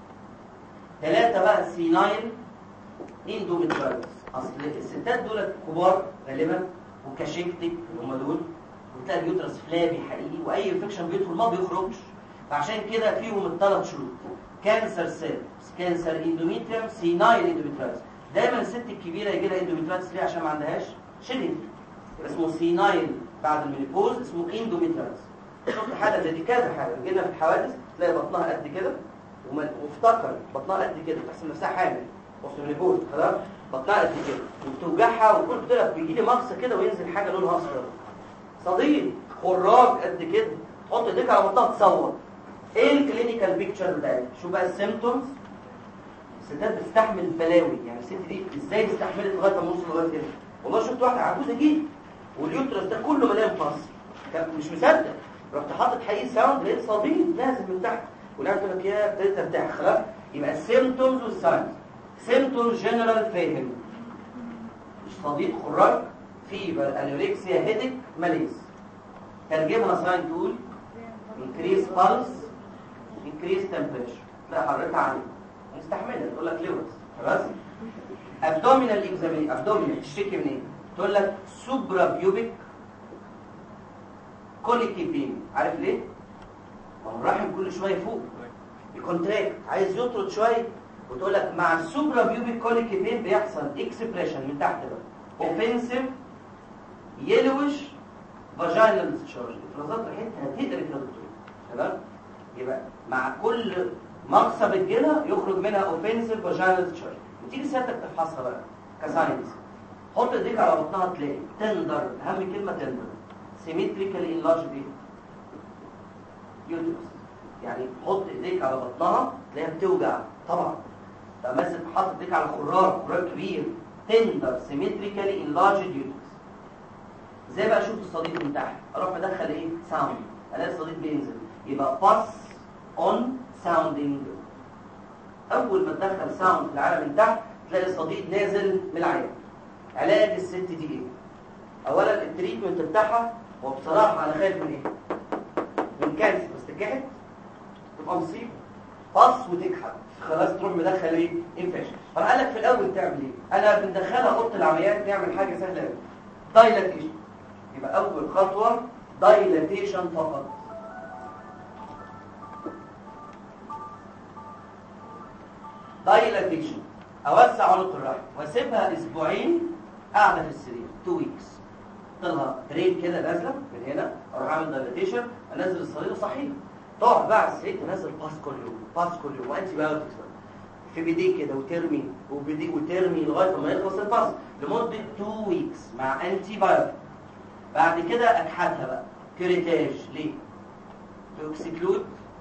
ثلاثة بقى سينايل اندوميتريوس اصل الستات دول كبار غالبا وكاشكتك اللي هم دول وتلاقي اليوترس فلابي حقيقي واي انفكشن بيدخل ما بيخرجش فعشان كده فيهم الثلاث شروط كانسر سيرفكس كانسر اندوميتريوم سينايل اندوميتريوس دايما الست الكبيره يجي لها اندوميتريوس ليه عشان ما عندهاش شيلنج اسمه سينايل بعد المينيبوز اسمه اندوميتريوس شفت حاله زي دي كذا حاله جينا في الحوادث تلاقي بطنها قد كده وما- وافتكر بطنها قد كده تحسب نفسها حامل وسط المينيبوز خلاص بطنها قد كده وبتوجعها وكل كده بيجي لي مغص كده وينزل حاجه لونها اصفر صديق خراج قد كده تحط ايديك على بطنها تصور ايه الكلينيكال بيكتشر بتاعتها شو بقى السيمتومز الستات بتستحمل بلاوي يعني الست دي ازاي استحملت لغايه ما وصل لغايه كده والله شفت واحده عجوزه جدا واليوترس ده كله مليان فص كان مش مصدق رحت حاطط حقيقي ساوند لقيت صديد نازل من تحت ولقيت لك يا ابتديت ارتاح خلاص يبقى السيمتومز والساينز سيمتومز جنرال فاهم مش صديد خراج فيبر انوركسيا هيدك ماليز ترجمها ساين تقول increase pulse increase temperature لا حركها عنه مستحمله تقول لك ليورز خلاص abdominal examination abdominal تشتكي من ايه تقول لك سوبرا بيوبيك كوليكي بين عارف ليه ما هو الرحم كل شويه فوق يكونتراكت عايز يطرد شويه وتقول لك مع السوبرا بيوبيك كوليكي بين بيحصل اكسبريشن من تحت بقى اوفنسيف يلوش فاجينال ديسشارج افرازات ريحتها هتقدر يا دكتور تمام يبقى مع كل مغصه بتجيلها يخرج منها اوفنسيف فاجينال ديسشارج وتيجي سيادتك تفحصها بقى كساينس حط ايديك على بطنها تلاقي تندر اهم كلمه تندر سيمتريكالي انلارجد ايه يوترس يعني حط ايديك على بطنها تلاقيها بتوجع طبعا طب مثلا حط ايديك على خراج خراج كبير تندر سيمتريكالي انلارجد يوترس ازاي بقى اشوف الصديد من تحت اروح مدخل ايه ساوند الاقي الصديد بينزل يبقى باس اون ساوندينج اول ما تدخل ساوند في العالم من تحت تلاقي الصديد نازل من العين علاج الست دي ايه اولا التريتمنت بتاعها وبصراحه انا خايف من ايه من كانسر بس تكحت تبقى مصيبه باص وتكحت خلاص تروح مدخل ايه انفكشن فانا قال لك في الاول تعمل ايه انا بندخلها اوضه العمليات نعمل حاجه سهله قوي دايلاتيشن يبقى اول خطوه دايلاتيشن فقط دايلاتيشن اوسع عنق الرحم واسيبها اسبوعين قاعده في السرير 2 ويكس طلع درين كده نازله من هنا اروح اعمل دايلاتيشن انزل الصليب صحيح تقعد بقى على السرير تنزل باس كل يوم باس كل يوم وانتي بايوتكس في بيديك كده وترمي وبيديك وترمي لغايه ما يخلص الباس لمده 2 ويكس مع انتي بايوتكس بعد كده اكحتها بقى كريتاج ليه؟ to exclude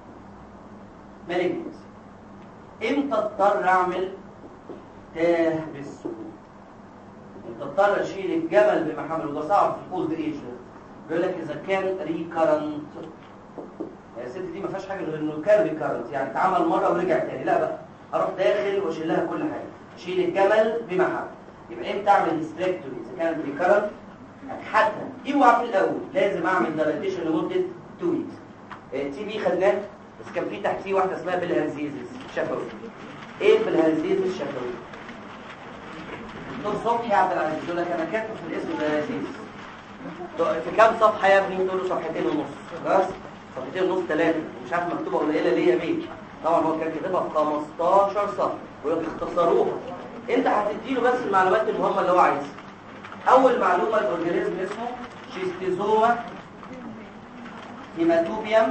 مالجنس امتى اضطر اعمل تاه بالسهول انت اضطر اشيل الجمل بمحمل وده صعب في الاولد ايج بيقول لك اذا كان ريكارنت يعني الست دي ما فيهاش حاجه غير انه كان ريكارنت يعني اتعمل مره ورجع تاني لا بقى اروح داخل واشيل لها كل حاجه اشيل الجمل بمحمل يبقى امتى اعمل هيستريكتومي اذا كانت ريكارنت اتحكم اوعى في الاول لازم اعمل دايليتيشن لمده 2 ويكس تي بي خدناه بس كان في تحتيه واحده اسمها بالهرزيزس شفوي ايه بالهرزيزس شفوي دكتور صبحي عبد العزيز يقول لك انا كاتب في الاسم بالهرزيزس في كام صفحه يا ابني تقول له صفحتين ونص خلاص صفحتين ونص ثلاثه مش عارف مكتوبه قليله ليه يا بيه طبعا هو كان كاتبها في 15 صفحه ويقول لك اختصروها انت هتديله بس المعلومات المهمه اللي هو عايزها اول معلومه الاورجانيزم اسمه شيستيزوما هيماتوبيوم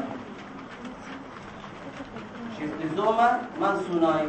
شيستيزوما مانسوناي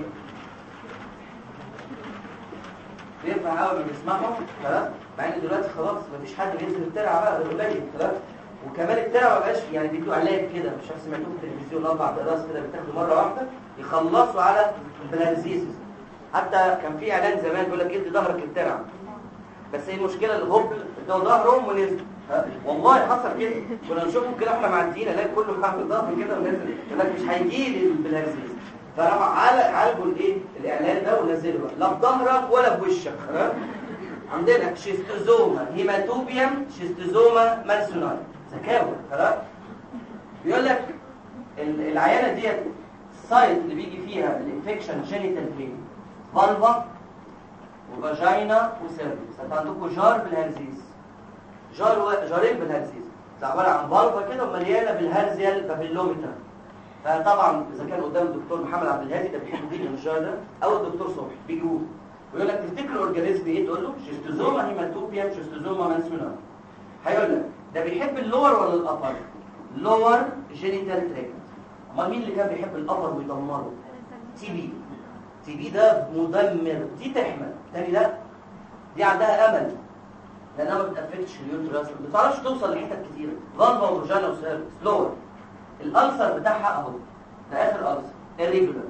بينفع اول ما بنسمعهم خلاص مع ان دلوقتي خلاص مفيش حد بينزل الترعه بقى غير قليل خلاص وكمان الترعه ما بقاش يعني بيدوا علاج كده مش عارف سمعتوه في التلفزيون اربع اقراص كده بتاخدوا مره واحده يخلصوا على البلارزيسيس حتى كان في اعلان زمان بيقول لك ادي ظهرك الترعه بس هي المشكله الهبل ده ظهرهم ونزل والله حصل كده كنا نشوفهم كده احنا معديين الاقي كله عامل ظهر كده ونزل يقول لك مش هيجي لي البلارزيس فراح عالجوا الايه الاعلان ده ونزله بقى لا في ظهرك ولا في وشك ها عندنا شيستوزوما هيماتوبيوم شيستوزوما مانسوناي زكاوة خلاص بيقول لك العيانه ديت السايت اللي بيجي فيها الانفكشن جينيتال فين فالفا وفاجينا وسيرفيس انت عندكم جار بالهرزيز جار و... جارين بالهرزيز ده عباره عن فالفا كده ومليانه بالهرزيال بابيلومتر فطبعا اذا كان قدام الدكتور محمد عبد الهادي ده بيحب جدا الجار ده او الدكتور صبحي بيجوا ويقول لك تفتكر الاورجانيزم ايه تقول له شيستوزوما هيماتوبيوم شيستوزوما مانسونار هيقول لك ده بيحب اللور ولا الابر لور جينيتال تراكت امال مين اللي كان بيحب الابر ويدمره تي بي تي بي ده مدمر دي تحمل تاني لا دي عندها امل لانها ما بتافكتش اليوترس ما بتعرفش توصل لحتت كتيره فالفا وفاجينا وسيرفكس لور الالسر بتاعها اهو ده اخر السر irregular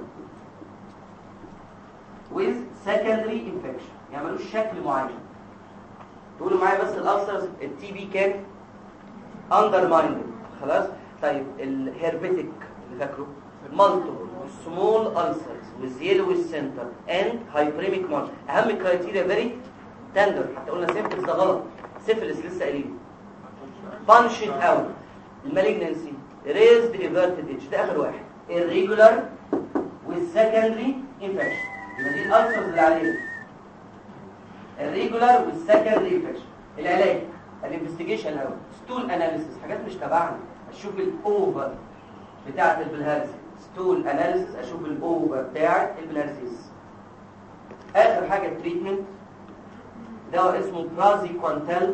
with secondary infection يعني ملوش شكل معين تقولوا معايا بس الالسر التي بي كان undermined خلاص طيب الهربتك اللي فاكره multiple small ulcers with yellow center and hyperemic margin اهم الكرايتيريا very tender حتى قلنا سيفلس ده غلط سيفلس لسه قايلين punched out المالجنسي raised everted edge ده اخر واحد irregular with secondary infection يبقى دي الالسرز اللي علينا الريجولار والسكندري انفكشن العلاج الانفستيجيشن الاول ستول اناليسيس حاجات مش تبعنا اشوف الاوفر بتاعه البلهارسي ستول اناليسيس اشوف الاوفر بتاعه البلهارسيس اخر حاجه التريتمنت دواء اسمه برازي كوانتال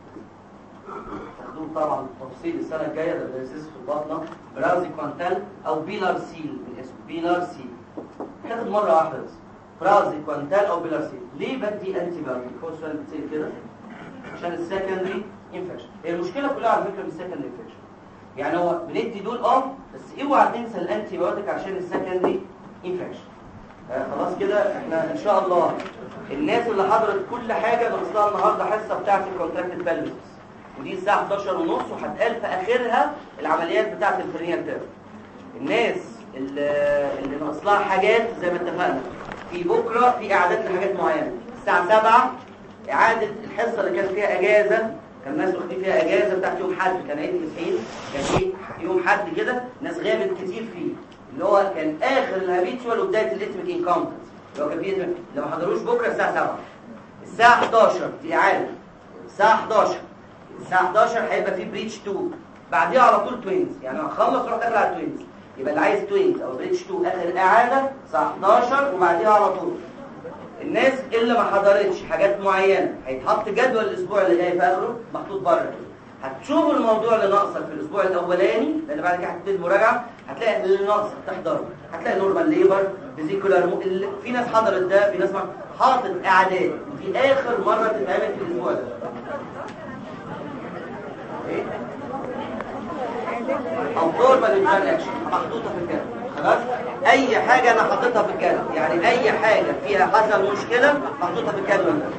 تاخدوه طبعا تفصيل السنه الجايه ده بلهارسيس في البطنه برازي كوانتال او بيلار سيل بالاسم بيلار سيل تاخد مره واحده بس برازي كوانتال او بيلارسيل ليه بدي انتي بايوتيك هو السؤال بتصير كده عشان السكندري انفكشن هي المشكله كلها على فكره بالسكندري انفكشن يعني هو بندي دول اه بس اوعى تنسى الانتي بايوتيك عشان السكندري انفكشن آه خلاص كده احنا ان شاء الله الناس اللي حضرت كل حاجه درستها النهارده حصه بتاعه الكونتراكتد بالانس ودي الساعه 11 ونص وهتقال في اخرها العمليات بتاعه الفرنيال تيرم الناس اللي, اللي ناقص لها حاجات زي ما اتفقنا في بكرة في إعادات لحاجات معينة الساعة 7 إعادة الحصة اللي كان فيها أجازة كان الناس واخدين فيها أجازة بتاعت يوم حد كان عيد المسيحيين كان في يوم حد كده ناس غابت كتير فيه اللي هو كان آخر الهابيتشوال وبداية الإتميك إنكاونترز اللي هو كان فيه اللي ما حضروش بكرة الساعة 7 الساعة 11 دي إعادة الساعة 11 الساعة 11 هيبقى في بريتش 2 بعديها على طول توينز يعني هنخلص نروح داخل على التوينز يبقى اللي عايز توينز او بريتش 2 اخر اعاده الساعه 11 وبعديها على طول الناس اللي ما حضرتش حاجات معينه هيتحط جدول الاسبوع اللي جاي في اخره محطوط بره كده هتشوفوا الموضوع اللي ناقصك في الاسبوع الاولاني لان بعد كده هتبتدي المراجعه هتلاقي اللي ناقصك تحضره هتلاقي نورمال ليبر فيزيكولار م... في ناس حضرت ده في ناس ما حاطط اعداد دي اخر مره تتعمل في الاسبوع ده ايه او نورمال انتراكشن محطوطه في الجدول خلاص اي حاجه انا حاططها في الجدول يعني اي حاجه فيها حصل مشكله محطوطه في الجدول ده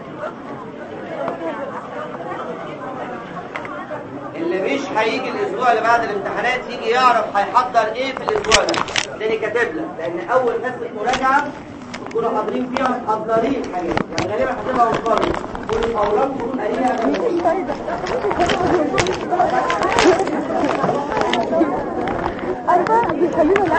اللي مش هيجي الاسبوع اللي بعد الامتحانات يجي يعرف هيحضر ايه في الاسبوع ده تاني كاتب لك لان اول حصه مراجعه تكونوا حاضرين فيها محضرين حاجات يعني غالبا هتبقى مقارنه كل الاوراق تكون قليله مش فايدة أيوة بيخلينا